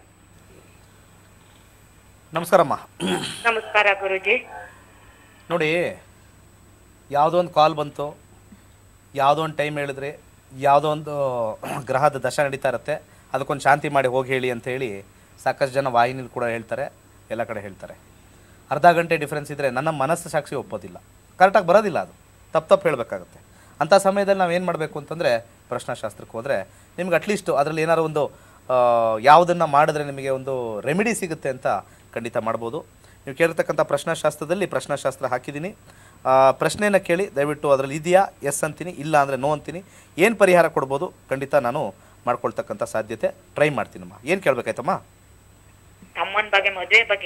ನಮಸ್ಕಾರಮ್ಮ ನಮಸ್ಕಾರ ಗುರುಜಿ ನೋಡಿ ಯಾವುದೋ ಒಂದು ಕಾಲ್ ಬಂತು ಯಾವುದೋ ಒಂದು ಟೈಮ್ ಹೇಳಿದ್ರೆ ಯಾವುದೋ ಒಂದು ಗ್ರಹದ ದಶ ನಡೀತಾ ಇರುತ್ತೆ ಅದಕ್ಕೊಂದು ಶಾಂತಿ ಮಾಡಿ ಹೋಗಿ ಹೇಳಿ ಅಂತ ಹೇಳಿ ಸಾಕಷ್ಟು ಜನ ವಾಹಿನಿಲಿ ಕೂಡ ಹೇಳ್ತಾರೆ ಎಲ್ಲ ಕಡೆ ಹೇಳ್ತಾರೆ ಅರ್ಧ ಗಂಟೆ ಡಿಫ್ರೆನ್ಸ್ ಇದ್ದರೆ ನನ್ನ ಮನಸ್ಸು ಸಾಕ್ಷಿ ಒಪ್ಪೋದಿಲ್ಲ ಕರೆಕ್ಟಾಗಿ ಬರೋದಿಲ್ಲ ಅದು ತಪ್ಪು ತಪ್ಪು ಹೇಳಬೇಕಾಗುತ್ತೆ ಅಂಥ ಸಮಯದಲ್ಲಿ ನಾವು ಏನು ಮಾಡಬೇಕು ಅಂತಂದರೆ ಪ್ರಶ್ನಾಶಾಸ್ತ್ರಕ್ಕೆ ಹೋದರೆ ನಿಮ್ಗೆ ಅಟ್ಲೀಸ್ಟ್ ಅದರಲ್ಲಿ ಏನಾದ್ರು ಒಂದು ಯಾವುದನ್ನು ಮಾಡಿದ್ರೆ ನಿಮಗೆ ಒಂದು ರೆಮಿಡಿ ಸಿಗುತ್ತೆ ಅಂತ ಖಂಡಿತ ಮಾಡ್ಬೋದು ನೀವು ಕೇಳಿರ್ತಕ್ಕಂಥ ಪ್ರಶ್ನಾಶಾಸ್ತ್ರದಲ್ಲಿ ಪ್ರಶ್ನಾಶಾಸ್ತ್ರ ಹಾಕಿದ್ದೀನಿ ಆ, ಪ್ರಶ್ನೆನ ಕೇಳಿ ದಯವಿಟ್ಟು ಅದರಲ್ಲಿ ಇದೆಯಾ ಎಸ್ ಅಂತೀನಿ ಇಲ್ಲ ಅಂದರೆ ನೋ ಅಂತೀನಿ ಏನು ಪರಿಹಾರ ಕೊಡ್ಬೋದು ಖಂಡಿತ ನಾನು ಮಾಡ್ಕೊಳ್ತಕ್ಕಂಥ ಸಾಧ್ಯತೆ ಟ್ರೈ ಮಾಡ್ತೀನಮ್ಮ ಏನು ಕೇಳಬೇಕಾಯ್ತಮ್ಮ ತಮ್ಮನ ಬಗ್ಗೆ ಮದುವೆ ಬಗ್ಗೆ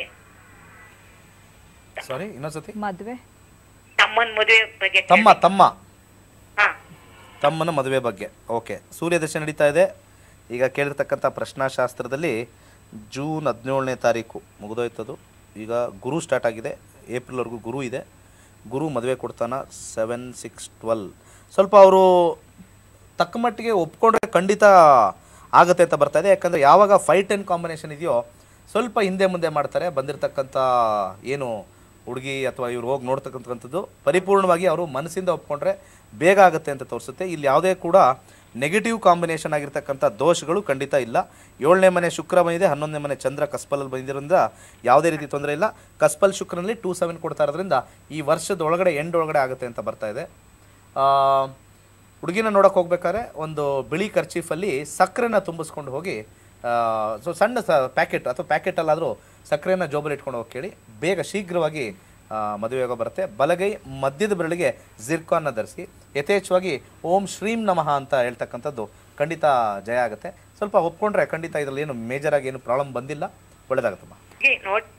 ಸಾರಿ ಇನ್ನೊಂದ್ಸತಿ ಮದ್ವೆ ತಮ್ಮನ ಮದುವೆ ಬಗ್ಗೆ ತಮ್ಮ ತಮ್ಮ ಹಾ ತಮ್ಮನ ಮದುವೆ ಬಗ್ಗೆ ಓಕೆ ಸೂರ್ಯದಶೆ ನಡೀತಾ ಇದೆ ಈಗ ಕೇಳಿರ್ತಕ್ಕಂಥ ಪ್ರಶ್ನಾಶಾಸ್ತ್ರದಲ್ಲಿ ಜೂನ್ ಹದಿನೇಳನೇ ತಾರೀಕು ಮುಗಿದೋಯ್ತದು ಈಗ ಗುರು ಸ್ಟಾರ್ಟ್ ಆಗಿದೆ ಏಪ್ರಿಲ್ವರೆಗೂ ಗುರು ಇದೆ ಗುರು ಮದುವೆ ಕೊಡ್ತಾನ ಸೆವೆನ್ ಸಿಕ್ಸ್ ಟ್ವೆಲ್ ಸ್ವಲ್ಪ ಅವರು ತಕ್ಕ ಮಟ್ಟಿಗೆ ಒಪ್ಕೊಂಡ್ರೆ ಖಂಡಿತ ಆಗುತ್ತೆ ಅಂತ ಬರ್ತಾ ಇದೆ ಯಾಕಂದರೆ ಯಾವಾಗ ಫೈವ್ ಟೆನ್ ಕಾಂಬಿನೇಷನ್ ಇದೆಯೋ ಸ್ವಲ್ಪ ಹಿಂದೆ ಮುಂದೆ ಮಾಡ್ತಾರೆ ಬಂದಿರತಕ್ಕಂಥ ಏನು ಹುಡುಗಿ ಅಥವಾ ಇವ್ರು ಹೋಗಿ ನೋಡ್ತಕ್ಕಂಥದ್ದು ಪರಿಪೂರ್ಣವಾಗಿ ಅವರು ಮನಸ್ಸಿಂದ ಒಪ್ಕೊಂಡ್ರೆ ಬೇಗ ಆಗುತ್ತೆ ಅಂತ ತೋರಿಸುತ್ತೆ ಇಲ್ಲಿ ಯಾವುದೇ ಕೂಡ ನೆಗೆಟಿವ್ ಕಾಂಬಿನೇಷನ್ ಆಗಿರ್ತಕ್ಕಂಥ ದೋಷಗಳು ಖಂಡಿತ ಇಲ್ಲ ಏಳನೇ ಮನೆ ಶುಕ್ರ ಬಂದಿದೆ ಹನ್ನೊಂದನೇ ಮನೆ ಚಂದ್ರ ಕಸ್ಪಲಲ್ಲಿ ಬಂದಿರೋದ್ರಿಂದ ಯಾವುದೇ ರೀತಿ ತೊಂದರೆ ಇಲ್ಲ ಕಸ್ಪಲ್ ಶುಕ್ರನಲ್ಲಿ ಟೂ ಸೆವೆನ್ ಕೊಡ್ತಾ ಇರೋದ್ರಿಂದ ಈ ವರ್ಷದ ಒಳಗಡೆ ಎಂಡ್ ಒಳಗಡೆ ಆಗುತ್ತೆ ಅಂತ ಬರ್ತಾ ಇದೆ ಆ, ಹುಡುಗಿನ ನೋಡೋಕೆ ಹೋಗ್ಬೇಕಾದ್ರೆ ಒಂದು ಬಿಳಿ ಕರ್ಚೀಫಲ್ಲಿ ಸಕ್ಕರೆನ ತುಂಬಿಸ್ಕೊಂಡು ಹೋಗಿ ಸೊ ಸಣ್ಣ ಸ ಪ್ಯಾಕೆಟ್ ಅಥವಾ ಪ್ಯಾಕೆಟಲ್ಲಾದರೂ ಸಕ್ಕರೆನ ಜೋಬಲ್ಲಿ ಇಟ್ಕೊಂಡು ಹೋಗಿ ಕೇಳಿ ಬೇಗ ಶೀಘ್ರವಾಗಿ ಆ, ಮದುವೆ ಯೋಗ ಬರುತ್ತೆ ಬಲಗೈ ಮಧ್ಯದ ಬೆರಳಿಗೆ ಜಿರ್ಕಾನ್ನ ಧರಿಸಿ ಯಥೇಚ್ಛವಾಗಿ ಓಂ ಶ್ರೀಂ ನಮಃ ಅಂತ ಹೇಳ್ತಕ್ಕಂಥದ್ದು ಖಂಡಿತ ಜಯ ಆಗುತ್ತೆ ಸ್ವಲ್ಪ ಒಪ್ಕೊಂಡ್ರೆ ಖಂಡಿತ ಇದರಲ್ಲಿ ಏನು ಮೇಜರಾಗಿ ಏನು ಪ್ರಾಬ್ಲಮ್ ಬಂದಿಲ್ಲ ಒಳ್ಳೇದಾಗುತ್ತಮ್ಮ ನೋಡ್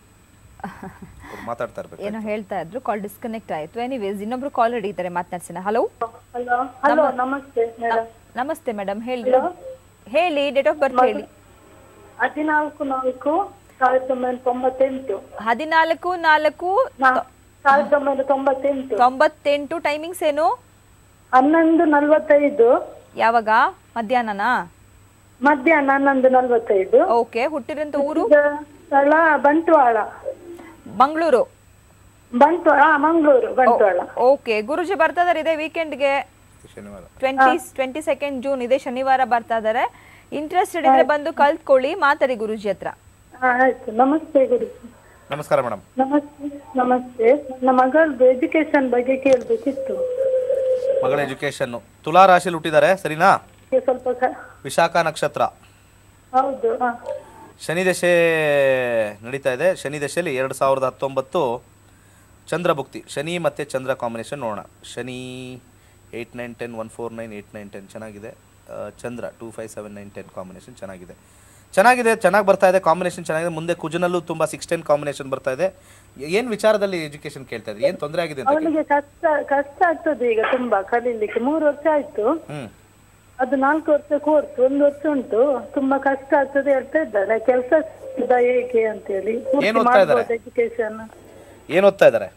ಅವ್ರು ಮಾತಾಡ್ತಾ ಇರ್ಬೇಕು ಏನೋ ಹೇಳ್ತಾ ಇದ್ರು ಕಾಲ್ ಡಿಸ್ಕನೆಕ್ಟ್ ಆಯ್ತು ಎನಿವೇಸ್ ಇನ್ನೊಬ್ರು ಕಾಲ್ ಹಿಡಿತಾರೆ ಮಾತನಾಡ್ಸಿನ ಹಲೋ ಹಲೋ ಹಲೋ ನಮಸ್ತೆ ಮೇಡಮ್ ನಮಸ್ತೆ ಮೇಡಮ್ ಹೇಳಿ ಹೇಳಿ ಡೇಟ್ ಆಫ್ ಬರ್ತ್ ಹೇಳಿ ಹದಿನಾಲ್ಕು ನಾಲ್ಕು ಸಾವಿರದ ಒಂಬೈನೂರ ತೊಂಬತ್ತೆಂಟು ಹದಿನಾಲ್ಕು ನಾಲ್ಕು ನಾ- ಸಾವಿರದ ಒಂಬೈನೂರ ತೊಂಬತ್ತೆಂಟು ತೊಂಬತ್ತೆಂಟು ಟೈಮಿಂಗ್ಸ್ ಏನು ಹನ್ನೊಂದು ನಲ್ವತ್ತೈದು ಯಾವಾಗ ಮಧ್ಯಾಹ್ನನಾ ಮಧ್ಯಾಹ್ನ ಹನ್ನೊಂದು ನಲ್ವತ್ತೈದು ಓಕೆ ಹುಟ್ಟಿರಂತ ಊರು ಇದು ಸ್ಥಳ ಬಂಟ್ವಾಳ ಮಂಗಳೂರು ಬಂಟ್ವಾಳ ಆ, ಮಂಗಳೂರು ಬಂಟ್ವಾಳ ಓಕೆ ಗುರುಜಿ ಬರ್ತಾ ಇದಾರೆ ಇದೇ ವೀಕೆಂಡ್ಗೆ ಶನಿವಾರ ಟ್ವೆಂಟಿ ಟ್ವೆಂಟಿ ಸೆಕೆಂಡ್ ಜೂನ್ ಇದೆ ಶನಿವಾರ ಬರ್ತಾ ಇದಾರೆ ಇಂಟ್ರೆಸ್ಟೆಡ್ ಇದ್ರೆ ಬಂದು ಕಲ್ತ್ಕೊಳ್ಳಿ ಮಾತಾಡಿ ಗುರುಜಿ ಹತ್ರ ಆ, ಆಯ್ತು ನಮಸ್ತೆ ಗುರು ನಮಸ್ಕಾರ ಮೇಡಮ್ ನಮಸ್ತೆ ನಮಸ್ತೆ ನನ್ನ ಮಗಳದ್ದು ಎಜುಕೇಶನ್ ಬಗ್ಗೆ ಕೇಳ್ಬೇಕಿತ್ತು ಮಗಳ ಎಜುಕೇಷನ್ನು ತುಲಾ ರಾಶಿಯಲ್ಲಿ ಹುಟ್ಟಿದ್ದಾರೆ ಸರಿನಾ ಈಗ ಸ್ವಲ್ಪ ಕ- ವಿಶಾಖ ನಕ್ಷತ್ರ ಹೌದು ಆ. ಶನಿ ದಶೆ ನಡೀತಾ ಇದೆ ಶನಿ ದಶೆಯಲ್ಲಿ ಎರಡು ಸಾವಿರದ ಹತ್ತೊಂಬತ್ತು ಚಂದ್ರ ಭುಕ್ತಿ ಶನಿ ಮತ್ತು ಚಂದ್ರ ಕಾಂಬಿನೇಷನ್ ನೋಡೋಣ Shani eight nine ten one four nine eight nine ten ಚೆನ್ನಾಗಿದೆ ಆ, Chandra two five seven nine ten combination ಚೆನ್ನಾಗಿದೆ ಚೆನ್ನಾಗಿದೆ ಚೆನ್ನಾಗಿ ಬರ್ತಾ ಇದೆ ಕಾಂಬಿನೇಷನ್ ಚೆನ್ನಾಗಿದೆ ಮುಂದೆ ಕುಜನಲ್ಲೂ ತುಂಬ ಸಿಕ್ಸ್ ಟೆನ್ ಕಾಂಬಿನೇಷನ್ ಬರ್ತಾ ಇದೆ ಏನು ವಿಚಾರದಲ್ಲಿ ಎಜುಕೇಷನ್ ಕೇಳ್ತಾ ಇದ್ರಿ ಏನು ತೊಂದರೆ ಆಗಿದೆ ಅಂತ ಅವಳಿಗೆ ಕಷ್ಟ ಕಷ್ಟ ಆಗ್ತದೆ ಈಗ ತುಂಬಾ ಕಲೀಲಿಕ್ಕೆ ಮೂರು ವರ್ಷ ಆಯ್ತು ಹ್ಞೂ ಅದು ನಾಲ್ಕು ವರ್ಷ ಕೋರ್ಸ್ ಒಂದು ವರ್ಷ ಉಂಟು ತುಂಬಾ ಕಷ್ಟ ಆಗ್ತದೆ ಹೇಳ್ತಾ ಇದ್ದಾಳೆ ಕೆಲಸ ಹೇಗೆ ಅಂತೇಳಿ ಏನ್ ಓದ್ತಾ ಇದ್ದಾರೆ? ಎಜುಕೇಶನ್ ಏನು ಓದ್ತಾ ಇದ್ದಾರೆ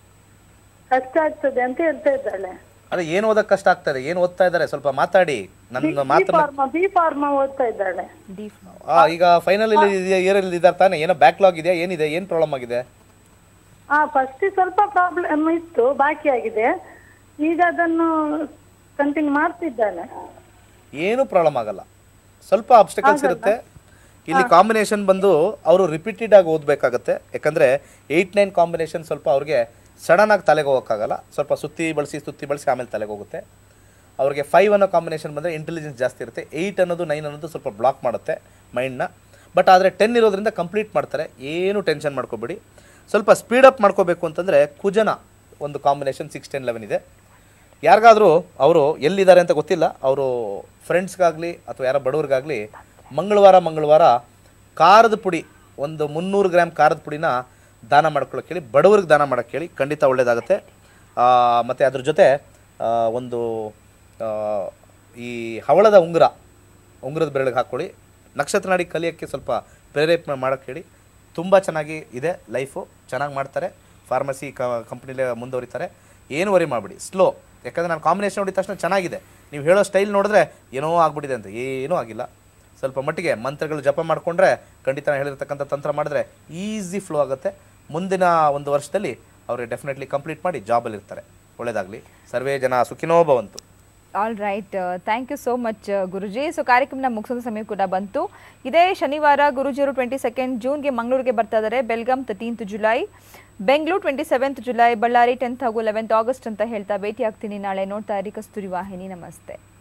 ಕಷ್ಟ ಆಗ್ತದೆ ಅಂತ ಹೇಳ್ತಾ ಇದ್ದಾಳೆ ಅದೇ ಏನು ಓದಕ್ಕೆ ಕಷ್ಟ ಆಗ್ತದೆ ಏನು ಓದ್ತಾ ಇದ್ದಾರೆ ಸ್ವಲ್ಪ ಮಾತಾಡಿ ನನ್ನ ಬಿ ಮಾತನ್ನ ಫಾರ್ಮಾ ಬಿ ಫಾರ್ಮಾ ಓದ್ತಾ ಇದ್ದಾಳೆ ಆ, ಈಗ ಫೈನಲ್ ಇಯರಲ್ಲಿ ಇದ್ದಾರೆ ತಾನೆ ಏನೋ ಬ್ಯಾಕ್ಲಾಗ್ ಇದೆಯಾ ಏನಿದೆ ಏನು ಪ್ರಾಬ್ಲಮ್ ಆಗಿದೆ ಆ ಫಸ್ಟ್ ಸ್ವಲ್ಪ ಪ್ರಾಬ್ಲಮ್ ಇತ್ತು ಬಾಕಿ ಆಗಿದೆ ಈಗ ಅದನ್ನು ಕಂಟಿನ್ಯೂ ಮಾಡ್ತಿದ್ದಾಳೆ ಏನು ಪ್ರಾಬ್ಲಮ್ ಆಗಲ್ಲ ಸ್ವಲ್ಪ ಅಬ್ಸ್ಟಕಲ್ಸ್ ಇರುತ್ತೆ ಇಲ್ಲಿ ಕಾಂಬಿನೇಷನ್ ಬಂದು ಅವರು ರಿಪೀಟೆಡ್ ಆಗಿ ಓದಬೇಕಾಗತ್ತೆ ಯಾಕಂದರೆ ಏಯ್ಟ್ ನೈನ್ ಕಾಂಬಿನೇಷನ್ ಸ್ವಲ್ಪ ಅವ್ರಿಗೆ ಸಡನ್ ಆಗಿ ತಲೆಗೆ ಹೋಗೋಕ್ಕಾಗಲ್ಲ ಸ್ವಲ್ಪ ಸುತ್ತಿ ಬಳಸಿ ಸುತ್ತಿ ಬಳಸಿ ಆಮೇಲೆ ತಲೆಗೆ ಹೋಗುತ್ತೆ ಅವ್ರಿಗೆ ಫೈವ್ ಅನ್ನೋ ಕಾಂಬಿನೇಷನ್ ಬಂದರೆ ಇಂಟೆಲಿಜೆನ್ಸ್ ಜಾಸ್ತಿ ಇರುತ್ತೆ ಏಯ್ಟ್ ಅನ್ನೋದು ನೈನ್ ಅನ್ನೋದು ಸ್ವಲ್ಪ ಬ್ಲಾಕ್ ಮಾಡುತ್ತೆ ಮೈಂಡ್ನ ಬಟ್ ಆದರೆ ಟೆನ್ ಇರೋದ್ರಿಂದ ಕಂಪ್ಲೀಟ್ ಮಾಡ್ತಾರೆ ಏನು ಟೆನ್ಷನ್ ಮಾಡ್ಕೋಬೇಡಿ ಸ್ವಲ್ಪ ಸ್ಪೀಡಪ್ ಮಾಡ್ಕೋಬೇಕು ಅಂತಂದರೆ ಕುಜನ ಒಂದು ಕಾಂಬಿನೇಷನ್ ಸಿಕ್ಸ್ ಟೆನ್ ಲೆವೆನ್ ಇದೆ ಯಾರಿಗಾದರೂ ಅವರು ಎಲ್ಲಿದ್ದಾರೆ ಅಂತ ಗೊತ್ತಿಲ್ಲ ಅವರು ಫ್ರೆಂಡ್ಸ್ಗಾಗಲಿ ಅಥವಾ ಯಾರೋ ಬಡವ್ರಿಗಾಗಲಿ ಮಂಗಳವಾರ ಮಂಗಳವಾರ ಖಾರದ ಪುಡಿ ಒಂದು ಮುನ್ನೂರು ಗ್ರಾಮ್ ಖಾರದ ಪುಡಿನ ದಾನ ಮಾಡ್ಕೊಳ್ಳೋಕೆ ಹೇಳಿ ಬಡವ್ರಿಗೆ ದಾನ ಮಾಡೋಕ್ಕೆ ಹೇಳಿ ಖಂಡಿತ ಒಳ್ಳೆಯದಾಗುತ್ತೆ ಮತ್ತು ಅದ್ರ ಜೊತೆ ಆ, ಒಂದು ಆ, ಈ ಹವಳದ ಉಂಗುರ ಉಂಗುರದ ಬೆರಳಿಗೆ ಹಾಕ್ಕೊಳ್ಳಿ ನಕ್ಷತ್ರ ನಾಡಿ ಕಲಿಯೋಕ್ಕೆ ಸ್ವಲ್ಪ ಪ್ರೇರೇಪಣೆ ಮಾಡೋಕ್ಕೆ ಹೇಳಿ ತುಂಬ ಚೆನ್ನಾಗಿ ಇದೆ ಲೈಫು ಚೆನ್ನಾಗಿ ಮಾಡ್ತಾರೆ ಫಾರ್ಮಸಿ ಕ ಕಂಪ್ನಿಲೇ ಮುಂದುವರಿತಾರೆ ಏನು ವರಿ ಮಾಡಿಬಿಡಿ ಸ್ಲೋ ಯಾಕಂದರೆ ನಾನು ಕಾಂಬಿನೇಷನ್ ನೋಡಿದ ತಕ್ಷಣ ಚೆನ್ನಾಗಿದೆ ನೀವು ಹೇಳೋ ಸ್ಟೈಲ್ ನೋಡಿದ್ರೆ ಏನೋ ಆಗ್ಬಿಟ್ಟಿದೆ ಅಂತ ಏನೂ ಆಗಿಲ್ಲ ಸ್ವಲ್ಪ ಮಟ್ಟಿಗೆ ಮಂತ್ರಗಳು ಜಪ ಮಾಡಿಕೊಂಡ್ರೆ ಖಂಡಿತ ನಾನು ಹೇಳಿರ್ತಕ್ಕಂಥ ತಂತ್ರ ಮಾಡಿದ್ರೆ ಈಸಿ ಫ್ಲೋ ಆಗುತ್ತೆ ಮುಂದಿನ ಒಂದು ವರ್ಷದಲ್ಲಿ ಅವ್ರಿಗೆ ಡೆಫಿನೆಟ್ಲಿ ಕಂಪ್ಲೀಟ್ ಮಾಡಿ ಜಾಬಲ್ಲಿ ಇರ್ತಾರೆ ಒಳ್ಳೆಯದಾಗಲಿ ಸರ್ವೇ ಜನ ಸುಖಿನೋ ಭವಂತು all right thank you so much Guruji so ಕಾರ್ಯಕ್ರಮನ ಮುಗಿಸೋ ಸಮಯ ಕೂಡ ಬಂತು ಇದೇ ಶನಿವಾರ ಗುರುಜಿಯವರು ಟ್ವೆಂಟಿ ಸೆಕೆಂಡ್ ಜೂನ್ಗೆ ಮಂಗಳೂರಿಗೆ ಬರ್ತಾ ಇದ್ದಾರೆ Belgaum thirteenth July Bengaluru twenty seventh July Ballari tenth ಹಾಗೂ ಲೆವೆಂತ್ ಆಗಸ್ಟ್ ಅಂತ ಹೇಳ್ತಾ ಭೇಟಿ ಆಗ್ತೀನಿ ನಾಳೆ ನೋಡ್ತಾ ಇರಿ ಕಸ್ತೂರಿ ವಾಹಿನಿ ನಮಸ್ತೆ